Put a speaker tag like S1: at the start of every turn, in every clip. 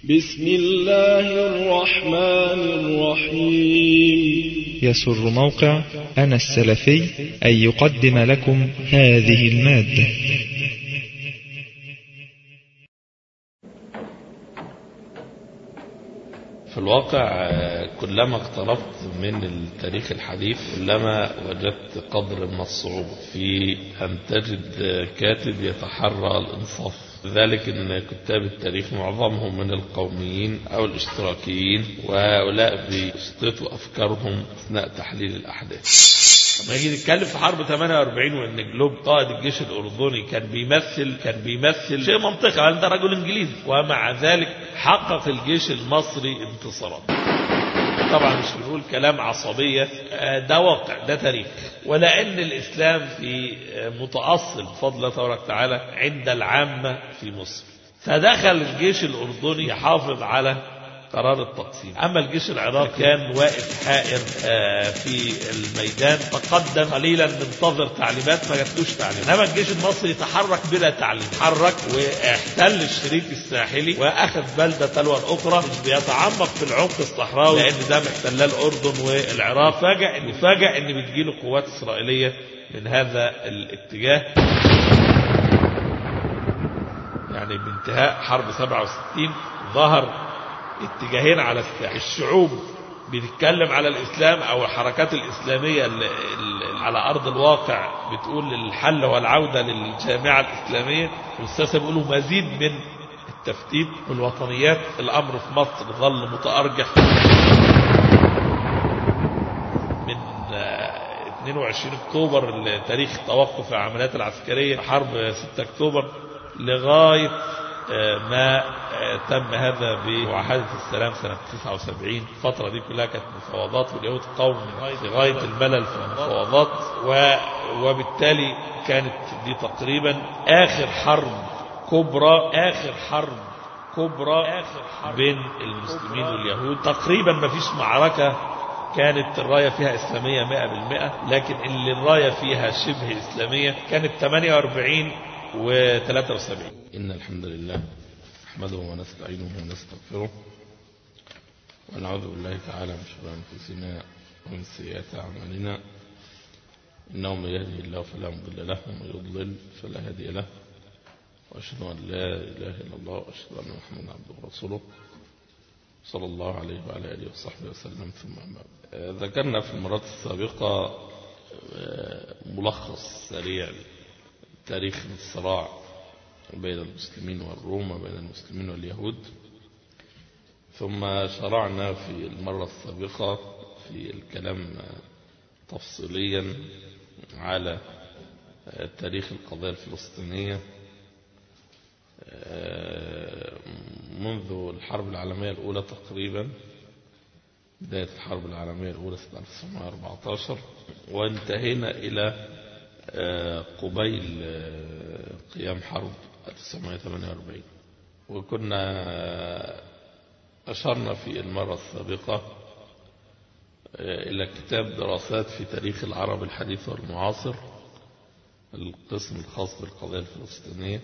S1: بسم الله الرحمن الرحيم
S2: يسر موقع أنا السلفي أن يقدم لكم هذه المادة
S3: في الواقع كلما اقتربت من التاريخ الحديث كلما وجدت قدر من الصعوبة في أن تجد كاتب يتحرى الإنصاف ذلك أن كتاب التاريخ معظمهم من القوميين أو الاشتراكيين وهؤلاء بيسقطوا أفكارهم أثناء تحليل الأحداث لما يجي نتكلم في حرب 48 وان جلوب قائد الجيش الاردني كان بيمثل كان بيمثل شيء منطقي انت رجل انجليزي ومع ذلك حقق الجيش المصري انتصارات طبعا مش بنقول كلام عصبية ده واقع ده تاريخ ولأن الإسلام في متأصل بفضل الله تبارك وتعالى عند العامة في مصر فدخل الجيش الأردني يحافظ على قرار التقسيم أما الجيش العراقي كان واقف حائر في الميدان تقدم قليلا منتظر تعليمات ما جاتلوش تعليمات انما الجيش المصري تحرك بلا تعليم تحرك واحتل الشريك الساحلي واخذ بلده تلو الاخرى بيتعمق في العمق الصحراوي لان ده محتلاه الاردن والعراق فاجئ ان فاجئ ان بتجيله قوات اسرائيليه من هذا الاتجاه يعني بانتهاء حرب 67 ظهر اتجاهين على الساحل الشعوب بتتكلم على الإسلام أو الحركات الإسلامية اللي على أرض الواقع بتقول الحل والعودة للجامعة الإسلامية والسياسة بيقولوا مزيد من التفتيت والوطنيات الأمر في مصر ظل متأرجح من 22 أكتوبر تاريخ توقف العمليات العسكرية حرب 6 أكتوبر لغاية ما تم هذا بمعاهدة السلام سنة 79 الفترة دي كلها كانت مفاوضات واليهود قوم في غاية الملل في المفاوضات وبالتالي كانت دي تقريبا آخر حرب كبرى آخر حرب كبرى آخر حرب بين المسلمين واليهود تقريبا ما فيش معركة كانت الراية فيها إسلامية 100% لكن اللي الراية فيها شبه إسلامية كانت 48 و 73 إن الحمد لله نحمده ونستعينه ونستغفره ونعوذ بالله تعالى من شرور أنفسنا ومن سيئات أعمالنا إنه من يهده الله فلا مضل له ومن يضلل فلا هادي له وأشهد أن لا إله إلا الله وأشهد أن محمدا عبده ورسوله صلى الله عليه وعلى آله وصحبه وسلم ثم أما ذكرنا في المرات السابقة ملخص سريع تاريخ الصراع بين المسلمين والروم وبين المسلمين واليهود ثم شرعنا في المرة السابقة في الكلام تفصيليا على تاريخ القضية الفلسطينية منذ الحرب العالمية الأولى تقريبا بداية الحرب العالمية الأولى سنة 1914 وانتهينا إلى قبيل قيام حرب 1948 وكنا أشرنا في المرة السابقة إلى كتاب دراسات في تاريخ العرب الحديث والمعاصر القسم الخاص بالقضية الفلسطينية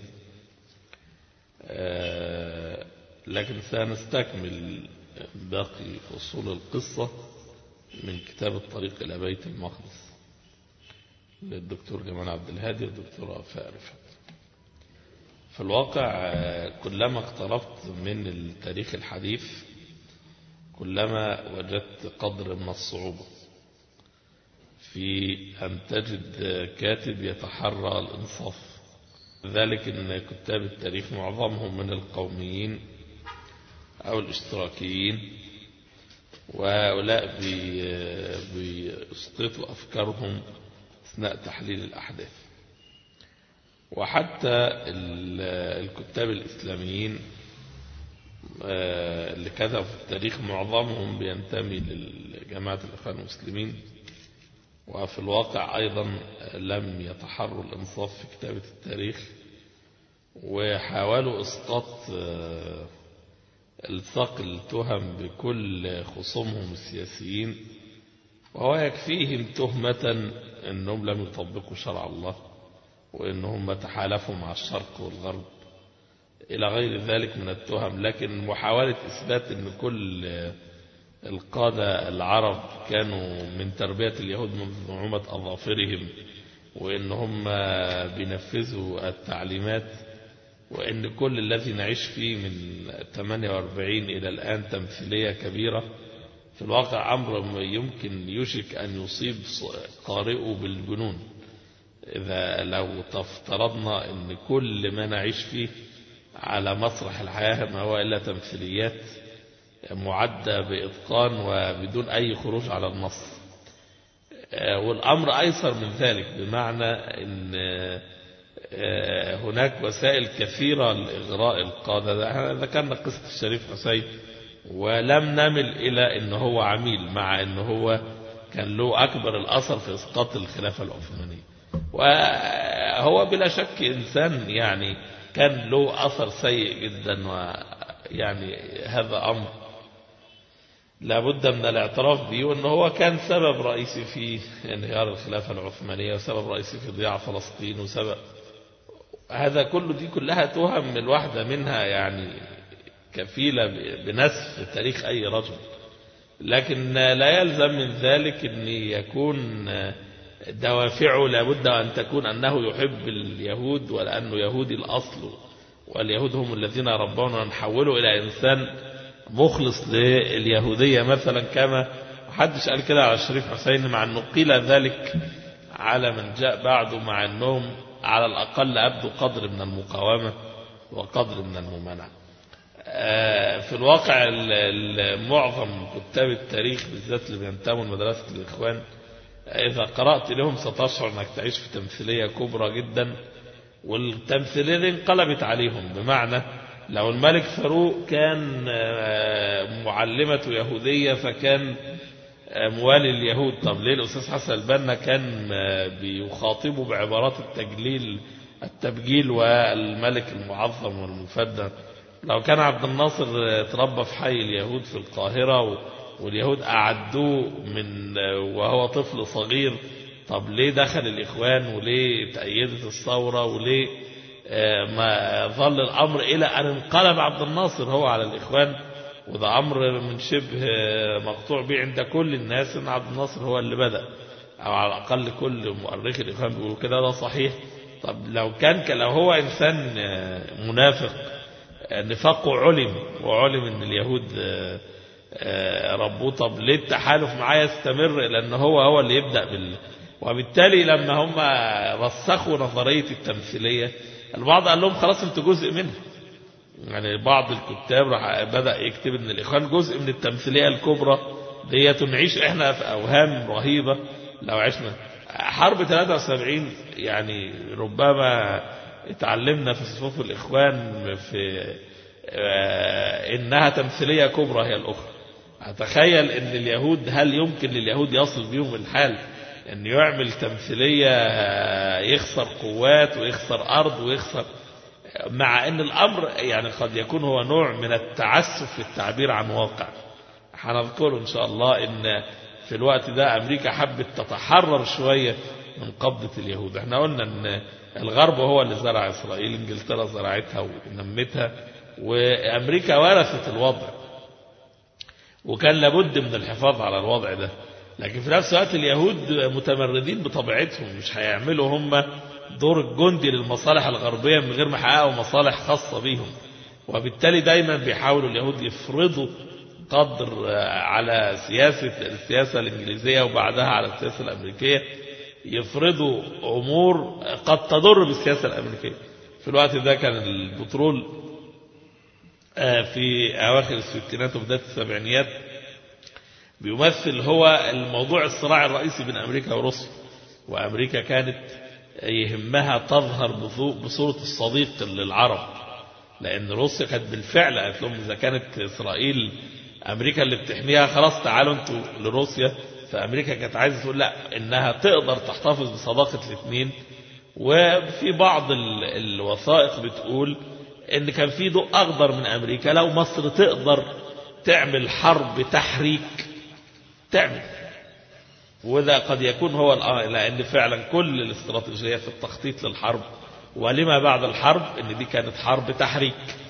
S3: لكن سنستكمل باقي أصول القصة من كتاب الطريق إلى بيت المقدس للدكتور جمال عبد الهادي والدكتور وفاء رفعت في الواقع كلما اقتربت من التاريخ الحديث كلما وجدت قدر من الصعوبة في أن تجد كاتب يتحرى الإنصاف ذلك أن كتاب التاريخ معظمهم من القوميين أو الاشتراكيين وهؤلاء بيسقطوا أفكارهم أثناء تحليل الأحداث وحتى الكتاب الإسلاميين اللي كتبوا في التاريخ معظمهم بينتمي لجماعة الإخوان المسلمين وفي الواقع أيضا لم يتحروا الإنصاف في كتابة التاريخ وحاولوا إسقاط الصق التهم بكل خصومهم السياسيين وهو يكفيهم تهمة أنهم لم يطبقوا شرع الله وأنهم تحالفوا مع الشرق والغرب إلى غير ذلك من التهم لكن محاولة إثبات أن كل القادة العرب كانوا من تربية اليهود من نعومة أظافرهم وإن هم بينفذوا التعليمات وإن كل الذي نعيش فيه من 48 إلى الآن تمثيلية كبيرة في الواقع أمر يمكن يشك أن يصيب قارئه بالجنون إذا لو تفترضنا أن كل ما نعيش فيه على مسرح الحياة ما هو إلا تمثيليات معدة بإتقان وبدون أي خروج على النص والأمر أيسر من ذلك بمعنى أن هناك وسائل كثيرة لإغراء القادة ذكرنا قصة الشريف حسين ولم نمل إلى أنه هو عميل مع أنه هو كان له أكبر الأثر في إسقاط الخلافة العثمانية وهو بلا شك إنسان يعني كان له أثر سيء جدا ويعني هذا أمر لابد من الاعتراف به وأنه هو كان سبب رئيسي في انهيار الخلافة العثمانية وسبب رئيسي في ضياع فلسطين وسبب هذا كله دي كلها تهم الواحدة منها يعني كفيلة بنسف تاريخ أي رجل لكن لا يلزم من ذلك أن يكون دوافعه لابد أن تكون أنه يحب اليهود ولأنه يهودي الأصل واليهود هم الذين ربونا نحوله إلى إنسان مخلص لليهودية مثلا كما محدش قال كده على الشريف حسين مع أنه قيل ذلك على من جاء بعده مع أنهم على الأقل أبدوا قدر من المقاومة وقدر من الممانعة في الواقع معظم كتاب التاريخ بالذات اللي بينتموا لمدرسة الإخوان إذا قرأت لهم ستشعر أنك تعيش في تمثيلية كبرى جدا والتمثيلية دي انقلبت عليهم بمعنى لو الملك فاروق كان معلمة يهودية فكان موالي اليهود طب ليه الأستاذ حسن البنا كان بيخاطبه بعبارات التجليل التبجيل والملك المعظم والمفدى لو كان عبد الناصر تربى في حي اليهود في القاهرة واليهود أعدوه من وهو طفل صغير طب ليه دخل الإخوان وليه تأيدت الثورة وليه ما ظل الأمر إلى أن انقلب عبد الناصر هو على الإخوان وده أمر من شبه مقطوع به عند كل الناس أن عبد الناصر هو اللي بدأ أو على الأقل كل مؤرخي الإخوان بيقولوا كده ده صحيح طب لو كان لو هو إنسان منافق نفاقه علم وعلم أن اليهود ربوه طب ليه التحالف معاه يستمر لأن هو هو اللي يبدأ بال وبالتالي لما هم رسخوا نظرية التمثيلية البعض قال لهم خلاص انتوا جزء منها يعني بعض الكتاب راح بدأ يكتب ان الإخوان جزء من التمثيلية الكبرى دي نعيش احنا في أوهام رهيبة لو عشنا حرب 73 يعني ربما اتعلمنا في صفوف الإخوان في إنها تمثيلية كبرى هي الأخرى أتخيل أن اليهود هل يمكن لليهود يصل بهم الحال أن يعمل تمثيلية يخسر قوات ويخسر أرض ويخسر مع أن الأمر يعني قد يكون هو نوع من التعسف في التعبير عن واقع هنذكر إن شاء الله أن في الوقت ده أمريكا حبت تتحرر شوية من قبضة اليهود احنا قلنا أن الغرب هو اللي زرع إسرائيل انجلترا زرعتها ونمتها وأمريكا ورثت الوضع وكان لابد من الحفاظ على الوضع ده لكن في نفس الوقت اليهود متمردين بطبيعتهم مش هيعملوا هم دور الجندي للمصالح الغربية من غير ما يحققوا مصالح خاصة بيهم وبالتالي دايما بيحاولوا اليهود يفرضوا قدر على سياسة السياسة الإنجليزية وبعدها على السياسة الأمريكية يفرضوا أمور قد تضر بالسياسة الأمريكية في الوقت ده كان البترول في أواخر الستينات وبداية السبعينيات بيمثل هو الموضوع الصراع الرئيسي بين أمريكا وروسيا وأمريكا كانت يهمها تظهر بصورة الصديق للعرب لأن روسيا كانت بالفعل قالت لهم إذا كانت إسرائيل أمريكا اللي بتحميها خلاص تعالوا أنتوا لروسيا فأمريكا كانت عايزة تقول لا إنها تقدر تحتفظ بصداقة الاثنين وفي بعض الوثائق بتقول إن كان في ضوء أخضر من أمريكا لو مصر تقدر تعمل حرب تحريك تعمل وده قد يكون هو لأن فعلا كل الاستراتيجية في التخطيط للحرب ولما بعد الحرب ان دي كانت حرب تحريك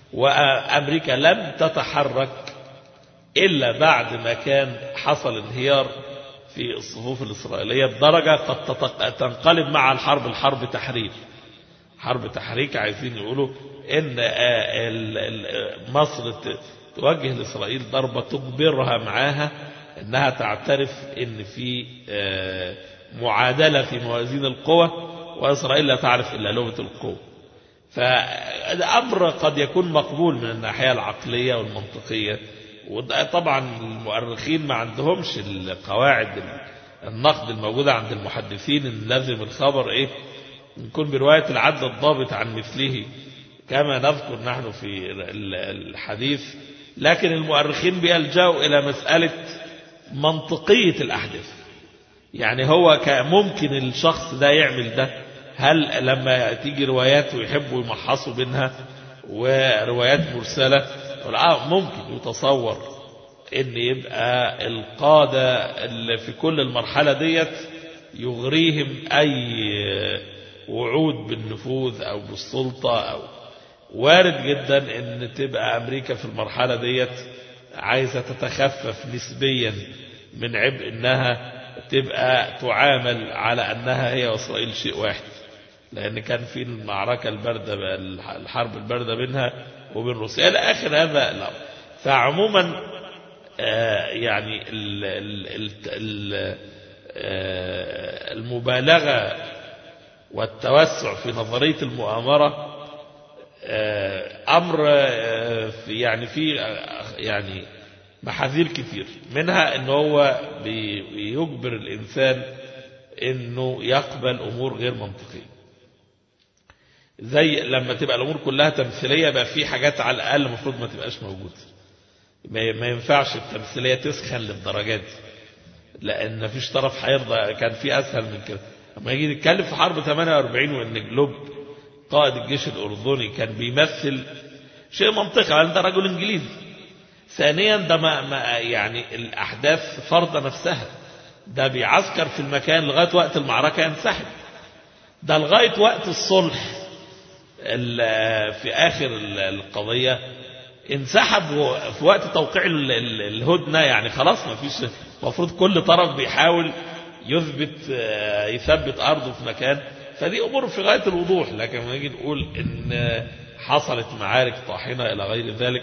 S3: وأمريكا لم تتحرك إلا بعد ما كان حصل انهيار في الصفوف الإسرائيلية بدرجة قد تتق- تنقلب مع الحرب الحرب تحرير حرب تحريك عايزين يقولوا ان آه، ال- ال- مصر ت- توجه لإسرائيل ضربة تجبرها معاها انها تعترف ان في آه، معادلة في موازين القوى وإسرائيل لا تعرف إلا لغة القوة فالأمر قد يكون مقبول من الناحية العقلية والمنطقية وده طبعا المؤرخين ما عندهمش القواعد النقد الموجودة عند المحدثين ان لازم الخبر ايه يكون برواية العدل الضابط عن مثله كما نذكر نحن في ال- الحديث لكن المؤرخين بيلجأوا إلى مسألة منطقية الأحداث يعني هو كان ممكن الشخص ده يعمل ده هل لما تيجي روايات ويحبوا يمحصوا بينها وروايات مرسلة آه ممكن يتصور ان يبقى القادة اللي في كل المرحلة ديت يغريهم اي وعود بالنفوذ او بالسلطة او وارد جدا ان تبقى امريكا في المرحلة ديت عايزة تتخفف نسبيا من عبء انها تبقى تعامل على انها هي واسرائيل شيء واحد لان كان في المعركة الباردة الحرب الباردة بينها وبين روسيا الى اخر هذا الامر فعموما آه يعني ال ال ال ال آه المبالغة والتوسع في نظرية المؤامرة آه أمر في يعني في يعني محاذير كثير منها ان هو بيجبر الإنسان انه يقبل أمور غير منطقية زي لما تبقى الأمور كلها تمثيلية بقى في حاجات على الأقل المفروض ما تبقاش موجودة ما ينفعش التمثيلية تسخن للدرجات دي لأن مفيش طرف هيرضى كان في أسهل من كده لما يجي نتكلم في حرب 48 وإن جلوب قائد الجيش الأردني كان بيمثل شيء منطقي لأن ده رجل إنجليزي ثانيا ده ما ما يعني الأحداث فرض نفسها ده بيعسكر في المكان لغاية وقت المعركة ينسحب ده لغاية وقت الصلح في آخر القضية انسحب في وقت توقيع الهدنة يعني خلاص ما فيش المفروض كل طرف بيحاول يثبت يثبت أرضه في مكان فدي أمور في غاية الوضوح لكن لما نيجي نقول إن حصلت معارك طاحنة إلى غير ذلك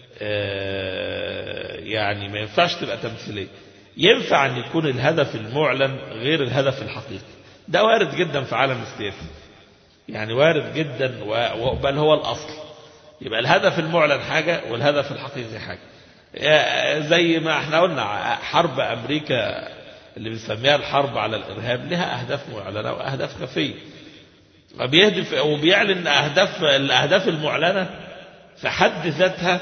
S3: يعني ما ينفعش تبقى تمثيلية ينفع أن يكون الهدف المعلن غير الهدف الحقيقي ده وارد جدا في عالم السياسي يعني وارد جدا بل هو الأصل يبقى الهدف المعلن حاجة والهدف الحقيقي حاجة زي ما احنا قلنا حرب أمريكا اللي بنسميها الحرب على الإرهاب لها أهداف معلنة وأهداف خفية وبيهدف وبيعلن أهداف الأهداف المعلنة في حد ذاتها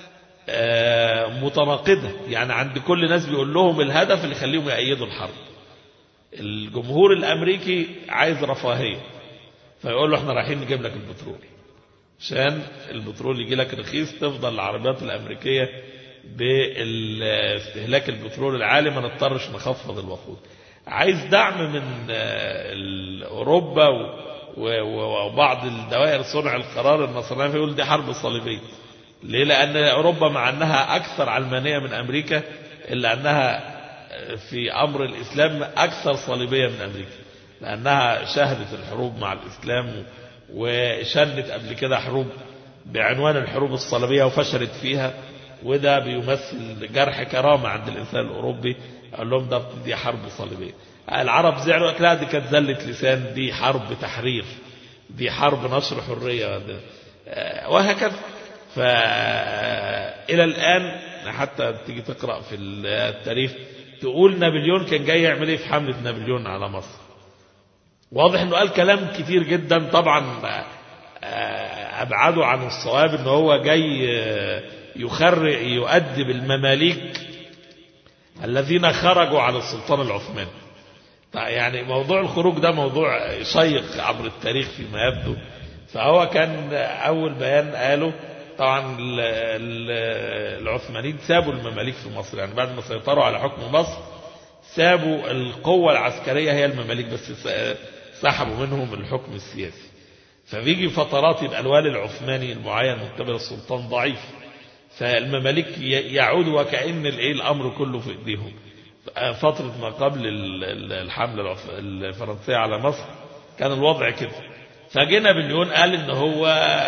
S3: متناقضة يعني عند كل ناس بيقول لهم الهدف اللي يخليهم يأيدوا الحرب الجمهور الأمريكي عايز رفاهية فيقول له احنا رايحين نجيب لك البترول عشان البترول يجي لك رخيص تفضل العربيات الأمريكية باستهلاك البترول العالي ما نضطرش نخفض الوقود عايز دعم من أوروبا وبعض الدوائر صنع القرار النصرانية فيقول دي حرب صليبية ليه لأن أوروبا مع أنها أكثر علمانية من أمريكا إلا أنها في أمر الإسلام أكثر صليبية من أمريكا لأنها شهدت الحروب مع الإسلام وشنت قبل كده حروب بعنوان الحروب الصليبية وفشلت فيها وده بيمثل جرح كرامة عند الإنسان الأوروبي قال لهم ده دي حرب صليبية العرب زعلوا لا دي كانت زلة لسان دي حرب تحرير دي حرب نشر حرية وهكذا فإلى الآن حتى تيجي تقرأ في التاريخ تقول نابليون كان جاي يعمل ايه في حملة نابليون على مصر واضح انه قال كلام كتير جدا طبعا ابعده عن الصواب ان هو جاي يخرق يؤدب المماليك الذين خرجوا على السلطان العثماني يعني موضوع الخروج ده موضوع شيق عبر التاريخ فيما يبدو فهو كان اول بيان قاله طبعا العثمانيين سابوا المماليك في مصر يعني بعد ما سيطروا على حكم مصر سابوا القوة العسكرية هي المماليك بس سحبوا منهم الحكم السياسي فبيجي فترات يبقى الوالي العثماني المعين من قبل السلطان ضعيف فالمماليك يعودوا وكأن الايه الأمر كله في إيديهم فترة ما قبل الحملة الفرنسية على مصر كان الوضع كده فجينا نابليون قال ان هو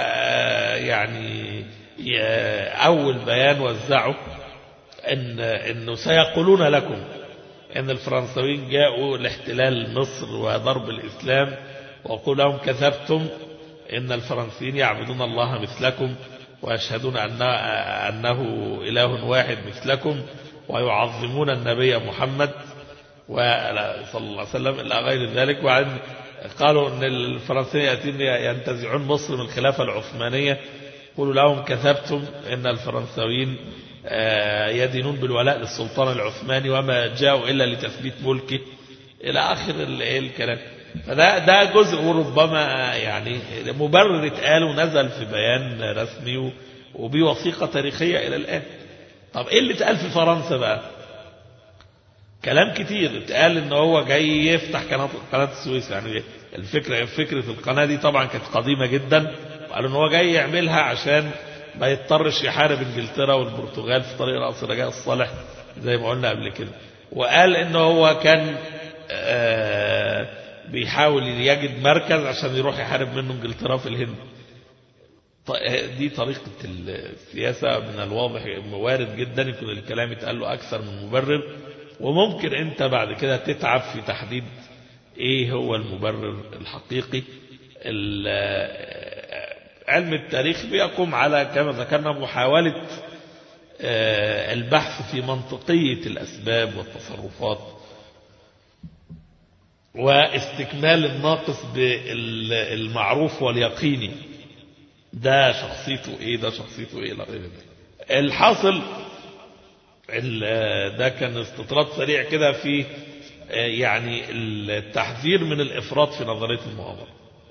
S3: يعني اول بيان وزعه ان انه سيقولون لكم ان الفرنساويين جاءوا لاحتلال مصر وضرب الاسلام وقول لهم كذبتم ان الفرنسيين يعبدون الله مثلكم ويشهدون أن انه اله واحد مثلكم ويعظمون النبي محمد صلى الله عليه وسلم إلى غير ذلك وعن قالوا أن الفرنسيين يأتين ينتزعون مصر من الخلافة العثمانية قولوا لهم كذبتم أن الفرنساويين يدينون بالولاء للسلطان العثماني وما جاءوا إلا لتثبيت ملكه إلى آخر الكلام فده ده جزء وربما يعني مبرر اتقال ونزل في بيان رسمي وبوثيقة تاريخية إلى الآن طب ايه اللي اتقال في فرنسا بقى كلام كتير اتقال ان هو جاي يفتح قناه قناه السويس يعني الفكره فكره القناه دي طبعا كانت قديمه جدا وقالوا ان هو جاي يعملها عشان ما يضطرش يحارب انجلترا والبرتغال في طريق راس رجاء الصالح زي ما قلنا قبل كده وقال ان هو كان بيحاول يجد مركز عشان يروح يحارب منه انجلترا في الهند دي طريقة السياسة من الواضح وارد جدا يكون الكلام يتقال له أكثر من مبرر وممكن أنت بعد كده تتعب في تحديد إيه هو المبرر الحقيقي علم التاريخ بيقوم على كما ذكرنا محاولة البحث في منطقية الأسباب والتصرفات واستكمال الناقص بالمعروف واليقيني ده شخصيته ايه ده شخصيته ايه لا غير ده الحاصل ده كان استطراد سريع كده في يعني التحذير من الافراط في نظريه المؤامره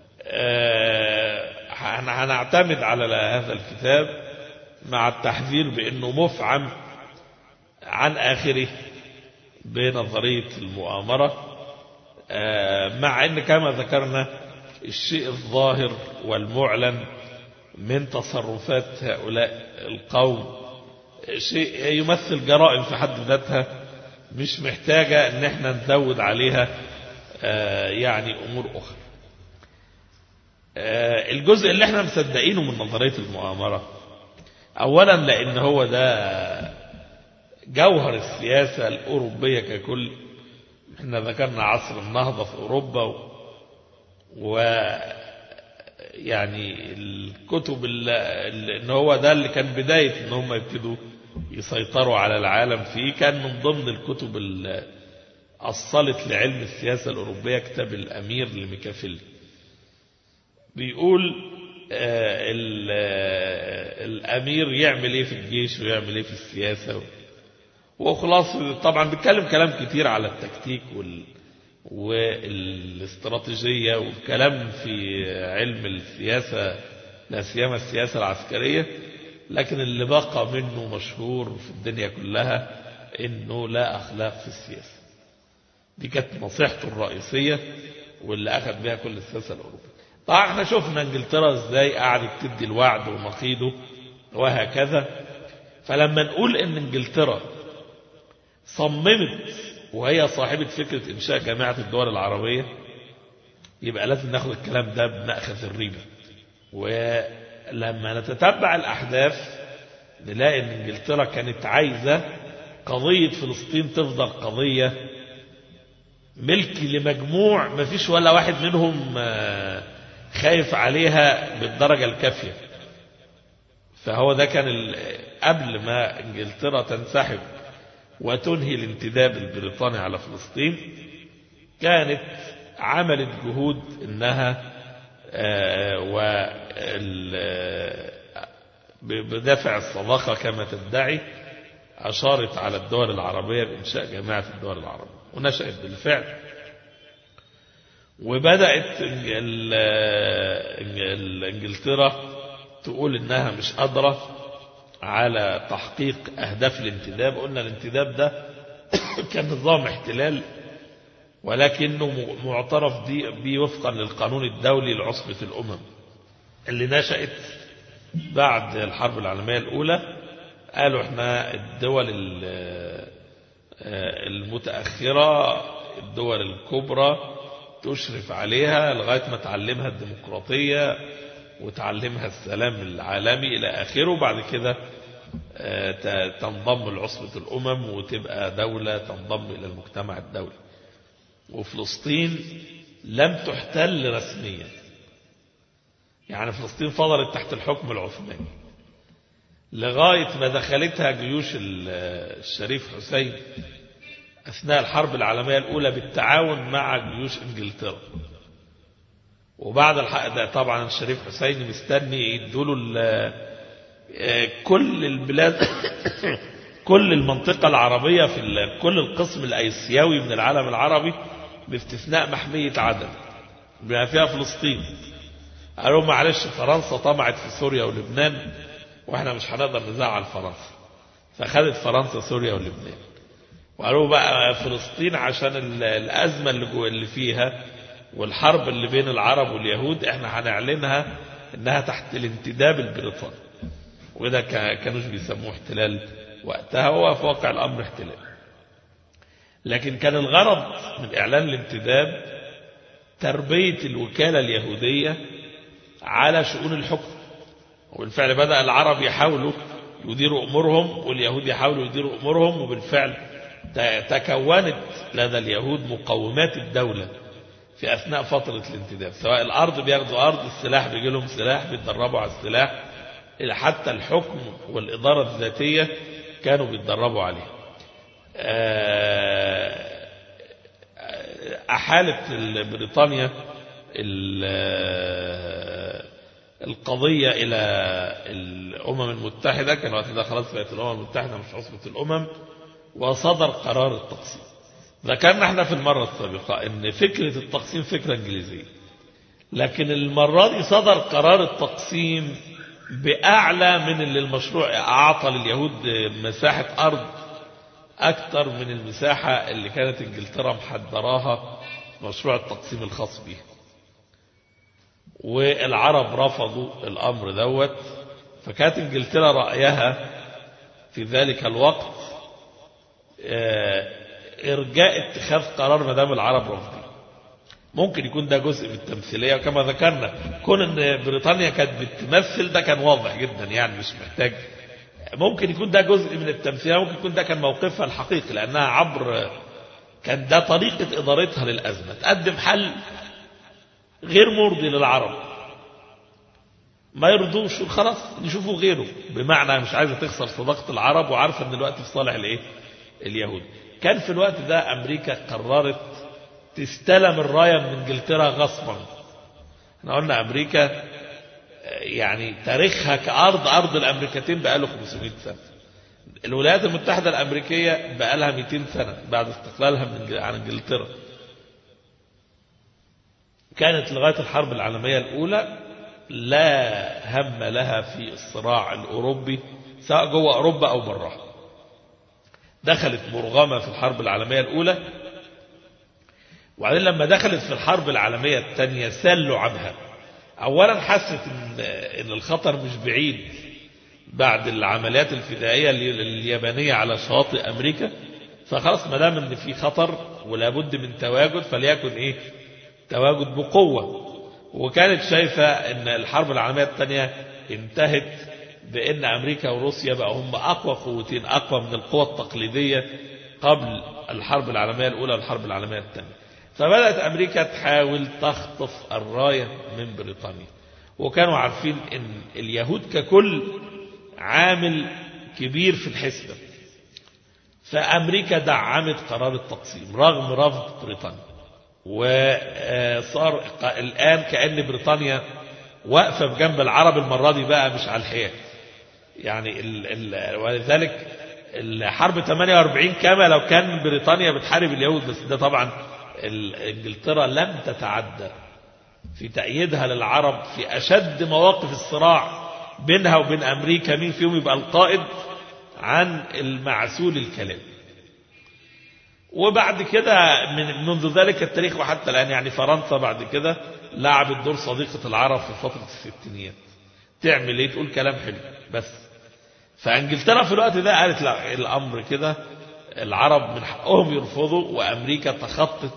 S3: هنعتمد على هذا الكتاب مع التحذير بانه مفعم عن اخره بنظريه المؤامره مع ان كما ذكرنا الشيء الظاهر والمعلن من تصرفات هؤلاء القوم شيء يمثل جرائم في حد ذاتها مش محتاجة ان احنا نزود عليها يعني امور اخرى الجزء اللي احنا مصدقينه من نظرية المؤامرة اولا لان هو ده جوهر السياسة الاوروبية ككل احنا ذكرنا عصر النهضة في اوروبا و يعني الكتب اللي ان هو ده اللي كان بداية ان هم يبتدوا يسيطروا على العالم فيه كان من ضمن الكتب اللي أصلت لعلم السياسة الأوروبية كتاب الأمير لميكافيلي بيقول آه الأمير يعمل إيه في الجيش ويعمل إيه في السياسة وخلاص طبعا بيتكلم كلام كتير على التكتيك وال والاستراتيجية والكلام في علم السياسة لا سيما السياسة العسكرية لكن اللي بقى منه مشهور في الدنيا كلها انه لا اخلاق في السياسة دي كانت نصيحته الرئيسية واللي اخذ بها كل السياسة الاوروبية طبعا احنا شفنا انجلترا ازاي قعدت تدي الوعد ونقيضه وهكذا فلما نقول ان انجلترا صممت وهي صاحبة فكرة انشاء جامعة الدول العربية يبقى لازم ناخد الكلام ده بمأخذ الريبة ولما نتتبع الأحداث نلاقي ان انجلترا كانت عايزة قضية فلسطين تفضل قضية ملك لمجموع ما فيش ولا واحد منهم خايف عليها بالدرجة الكافية فهو ده كان قبل ما انجلترا تنسحب وتنهي الانتداب البريطاني على فلسطين كانت عملت جهود انها بدافع الصداقة كما تدعي أشارت على الدول العربية بإنشاء جامعة الدول العربية ونشأت بالفعل وبدأت انجلترا تقول انها مش قادرة على تحقيق اهداف الانتداب قلنا الانتداب ده كان نظام احتلال ولكنه معترف به وفقا للقانون الدولي لعصبة الامم اللي نشأت بعد الحرب العالمية الأولى قالوا احنا الدول المتأخرة الدول الكبرى تشرف عليها لغاية ما تعلمها الديمقراطية وتعلمها السلام العالمي إلى آخره وبعد كده تنضم لعصبة الأمم وتبقى دولة تنضم إلى المجتمع الدولي وفلسطين لم تحتل رسميا يعني فلسطين فضلت تحت الحكم العثماني لغاية ما دخلتها جيوش الشريف حسين أثناء الحرب العالمية الأولى بالتعاون مع جيوش إنجلترا وبعد الحق ده طبعا الشريف حسين مستني يدوله كل البلاد كل المنطقة العربية في كل القسم الأيسيوي من العالم العربي باستثناء محمية عدن بما فيها فلسطين قالوا معلش فرنسا طمعت في سوريا ولبنان واحنا مش هنقدر نزعل فرنسا فخدت فرنسا سوريا ولبنان وقالوا بقى فلسطين عشان الأزمة اللي, جو اللي فيها والحرب اللي بين العرب واليهود احنا هنعلنها انها تحت الانتداب البريطاني وده كانوش بيسموه احتلال وقتها هو في واقع الأمر احتلال لكن كان الغرض من إعلان الانتداب تربية الوكالة اليهودية على شؤون الحكم وبالفعل بدأ العرب يحاولوا يديروا أمورهم واليهود يحاولوا يديروا أمورهم وبالفعل تكونت لدى اليهود مقومات الدولة في أثناء فترة الانتداب سواء الأرض بياخدوا أرض السلاح بيجي لهم سلاح بيتدربوا على السلاح إلى حتى الحكم والإدارة الذاتية كانوا بيتدربوا عليه أحالت بريطانيا القضية إلى الأمم المتحدة كان وقتها خلاص بقت الأمم المتحدة مش عصبة الأمم وصدر قرار التقسيم ذكرنا احنا في المرة السابقة ان فكرة التقسيم فكرة انجليزية لكن المرة دي صدر قرار التقسيم بأعلى من اللي المشروع أعطى لليهود مساحة أرض أكثر من المساحة اللي كانت إنجلترا محضراها مشروع التقسيم الخاص بها والعرب رفضوا الأمر دوت فكانت إنجلترا رأيها في ذلك الوقت إرجاء اتخاذ قرار ما دام العرب رافضين ممكن يكون ده جزء من التمثيلية وكما ذكرنا كون ان بريطانيا كانت بتمثل ده كان واضح جدا يعني مش محتاج ممكن يكون ده جزء من التمثيلية ممكن يكون ده كان موقفها الحقيقي لأنها عبر كان ده طريقة إدارتها للأزمة تقدم حل غير مرضي للعرب ما يرضوش خلاص نشوفوا غيره بمعنى مش عايزة تخسر صداقة العرب وعارفة ان الوقت في صالح الايه اليهود كان في الوقت ده أمريكا قررت تستلم الراية من انجلترا غصبا احنا قلنا أمريكا يعني تاريخها كأرض أرض الأمريكتين بقاله 500 سنة الولايات المتحدة الأمريكية بقالها 200 سنة بعد استقلالها من عن انجلترا كانت لغاية الحرب العالمية الأولى لا هم لها في الصراع الأوروبي سواء جوه أوروبا أو براها دخلت مرغمة في الحرب العالمية الأولى وبعدين لما دخلت في الحرب العالمية الثانية سلوا عنها أولا حست إن, إن الخطر مش بعيد بعد العمليات الفدائية اليابانية على شواطئ أمريكا فخلاص ما دام إن في خطر ولابد من تواجد فليكن إيه تواجد بقوة وكانت شايفة إن الحرب العالمية الثانية انتهت بأن أمريكا وروسيا بقى هم أقوى قوتين أقوى من القوى التقليدية قبل الحرب العالمية الأولى والحرب العالمية الثانية فبدأت أمريكا تحاول تخطف الراية من بريطانيا وكانوا عارفين أن اليهود ككل عامل كبير في الحسبة فأمريكا دعمت قرار التقسيم رغم رفض بريطانيا وصار الآن كأن بريطانيا واقفة بجنب العرب المرة دي بقى مش على الحياد يعني ال ال ولذلك الحرب 48 كما لو كان بريطانيا بتحارب اليهود بس ده طبعا انجلترا لم تتعدى في تأييدها للعرب في أشد مواقف الصراع بينها وبين أمريكا مين فيهم يبقى القائد عن المعسول الكلام وبعد كده من منذ ذلك التاريخ وحتى الآن يعني فرنسا بعد كده لعبت دور صديقة العرب في فترة الستينيات تعمل ايه تقول كلام حلو بس فانجلترا في الوقت ده قالت لا الامر كده العرب من حقهم يرفضوا وامريكا تخطت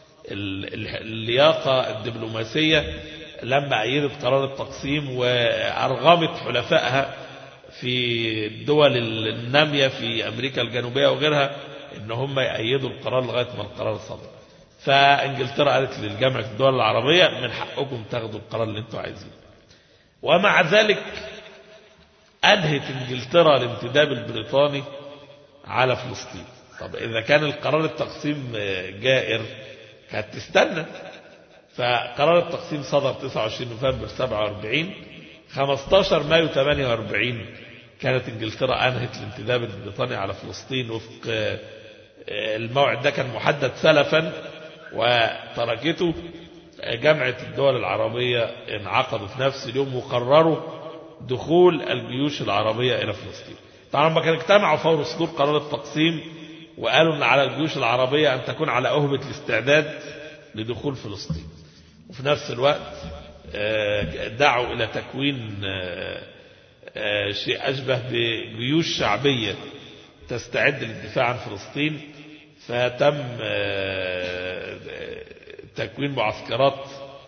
S3: اللياقة الدبلوماسية لما أيدت قرار التقسيم وأرغمت حلفائها في الدول النامية في أمريكا الجنوبية وغيرها إن هم يأيدوا القرار لغاية ما القرار صدر فإنجلترا قالت للجامعة الدول العربية من حقكم تاخدوا القرار اللي انتوا عايزينه ومع ذلك أنهت إنجلترا الانتداب البريطاني على فلسطين طب إذا كان القرار التقسيم جائر كانت تستنى فقرار التقسيم صدر 29 نوفمبر 47 15 مايو 48 كانت انجلترا انهت الانتداب البريطاني على فلسطين وفق الموعد ده كان محدد سلفا وتركته جامعة الدول العربية انعقدوا في نفس اليوم وقرروا دخول الجيوش العربية إلى فلسطين طبعا لما كانوا اجتمعوا فور صدور قرار التقسيم وقالوا ان على الجيوش العربية أن تكون على أهبة الاستعداد لدخول فلسطين وفي نفس الوقت دعوا إلى تكوين شيء أشبه بجيوش شعبية تستعد للدفاع عن فلسطين فتم تكوين معسكرات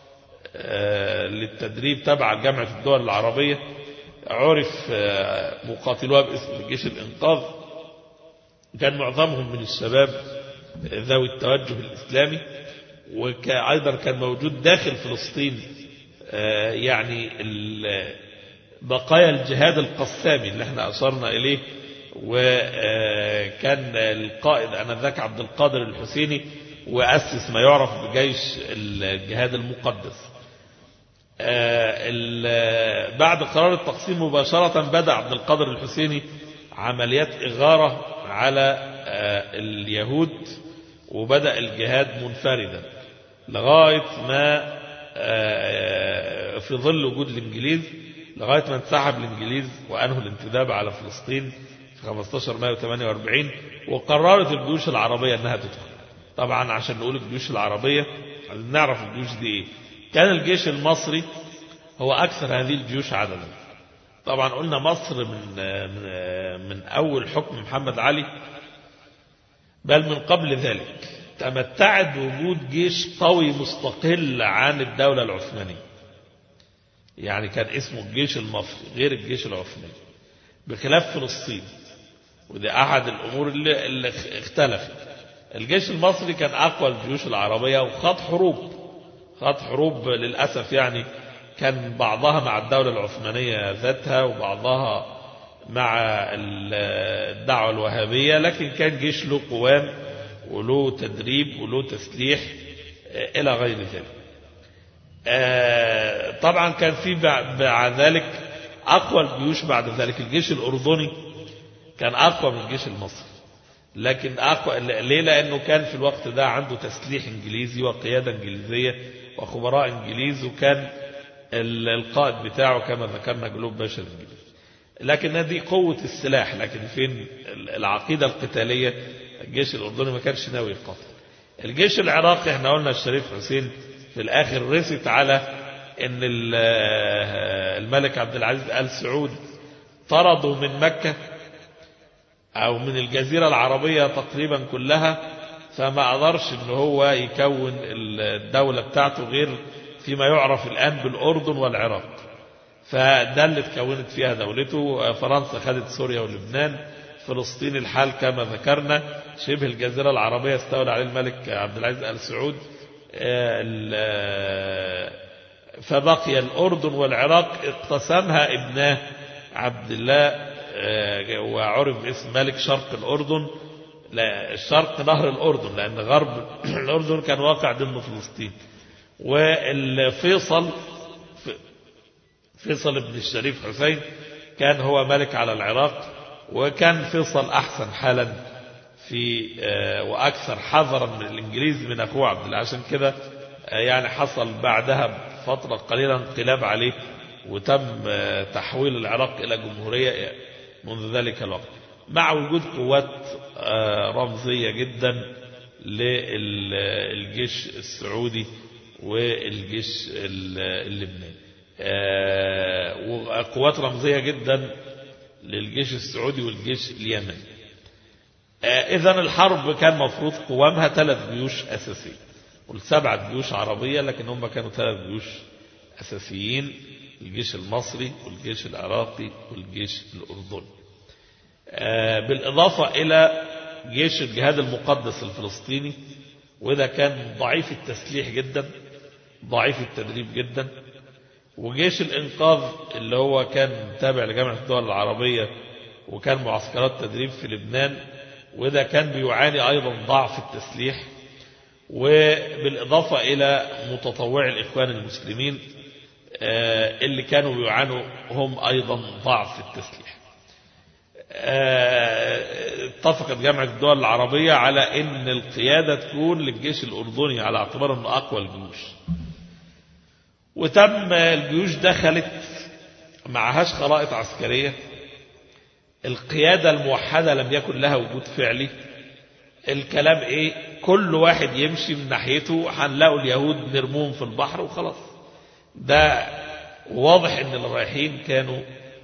S3: للتدريب تبع جامعة الدول العربية عرف مقاتلوها باسم جيش الإنقاذ كان معظمهم من الشباب ذوي التوجه الإسلامي وأيضا كان موجود داخل فلسطين يعني بقايا الجهاد القسامي اللي احنا أشرنا إليه وكان القائد أنذاك عبد القادر الحسيني وأسس ما يعرف بجيش الجهاد المقدس بعد قرار التقسيم مباشرة بدأ عبد القادر الحسيني عمليات إغارة على اليهود وبدأ الجهاد منفردا لغاية ما في ظل وجود الإنجليز لغاية ما انسحب الإنجليز وأنهوا الانتداب على فلسطين في 15 مايو 48 وقررت الجيوش العربية أنها تدخل طبعا عشان نقول الجيوش العربية عايزين نعرف الجيوش دي ايه كان الجيش المصري هو أكثر هذه الجيوش عددا طبعا قلنا مصر من من, من أول حكم محمد علي بل من قبل ذلك تمتعت بوجود جيش قوي مستقل عن الدولة العثمانية يعني كان اسمه الجيش المصري غير الجيش العثماني بخلاف فلسطين وده أحد الأمور اللي, اللي اختلفت الجيش المصري كان أقوى الجيوش العربية وخاض حروب خاض حروب للأسف يعني كان بعضها مع الدولة العثمانية ذاتها وبعضها مع الدعوة الوهابية لكن كان جيش له قوام وله تدريب وله تسليح إلى غير ذلك طبعا كان في بعد ذلك أقوى الجيوش بعد ذلك الجيش الأردني كان أقوى من الجيش المصري لكن أقوى ليه لأنه كان في الوقت ده عنده تسليح إنجليزي وقيادة إنجليزية وخبراء إنجليز وكان القائد بتاعه كما ذكرنا جلوب باشا الإنجليز لكن دي قوة السلاح لكن فين العقيدة القتالية الجيش الأردني ما كانش ناوي يقاتل الجيش العراقي احنا قلنا الشريف حسين في الآخر رست على ان الملك عبد العزيز آل سعود طردوا من مكة أو من الجزيرة العربية تقريبا كلها فما قدرش ان هو يكون الدولة بتاعته غير فيما يعرف الآن بالأردن والعراق فده اللي اتكونت فيها دولته فرنسا خدت سوريا ولبنان فلسطين الحال كما ذكرنا شبه الجزيرة العربية استولى عليه الملك عبد العزيز آل سعود فبقي الأردن والعراق اقتسمها ابناه عبد الله وعرف باسم ملك شرق الأردن شرق نهر الأردن لأن غرب الأردن كان واقع ضمن فلسطين والفيصل فيصل بن الشريف حسين كان هو ملك على العراق وكان فيصل أحسن حالا في وأكثر حذرا من الإنجليز من أخوه عبد الله عشان كده يعني حصل بعدها بفترة قليلة انقلاب عليه وتم تحويل العراق إلى جمهورية منذ ذلك الوقت مع وجود قوات رمزية جدا للجيش السعودي والجيش اللبناني وقوات رمزية جدا للجيش السعودي والجيش اليمني إذا الحرب كان مفروض قوامها ثلاث جيوش أساسية والسبعة جيوش عربية لكن هم كانوا ثلاث جيوش أساسيين الجيش المصري والجيش العراقي والجيش الأردني بالإضافة إلى جيش الجهاد المقدس الفلسطيني وده كان ضعيف التسليح جدا ضعيف التدريب جدا وجيش الإنقاذ اللي هو كان تابع لجامعة الدول العربية وكان معسكرات تدريب في لبنان وده كان بيعاني أيضا ضعف التسليح وبالإضافة إلى متطوعي الإخوان المسلمين اللي كانوا بيعانوا هم أيضا ضعف التسليح اتفقت جامعة الدول العربية على ان القيادة تكون للجيش الأردني على اعتبار انه أقوى الجيوش وتم الجيوش دخلت معهاش خرائط عسكرية القيادة الموحدة لم يكن لها وجود فعلي الكلام ايه كل واحد يمشي من ناحيته هنلاقوا اليهود نرموهم في البحر وخلاص ده واضح ان اللي رايحين كانوا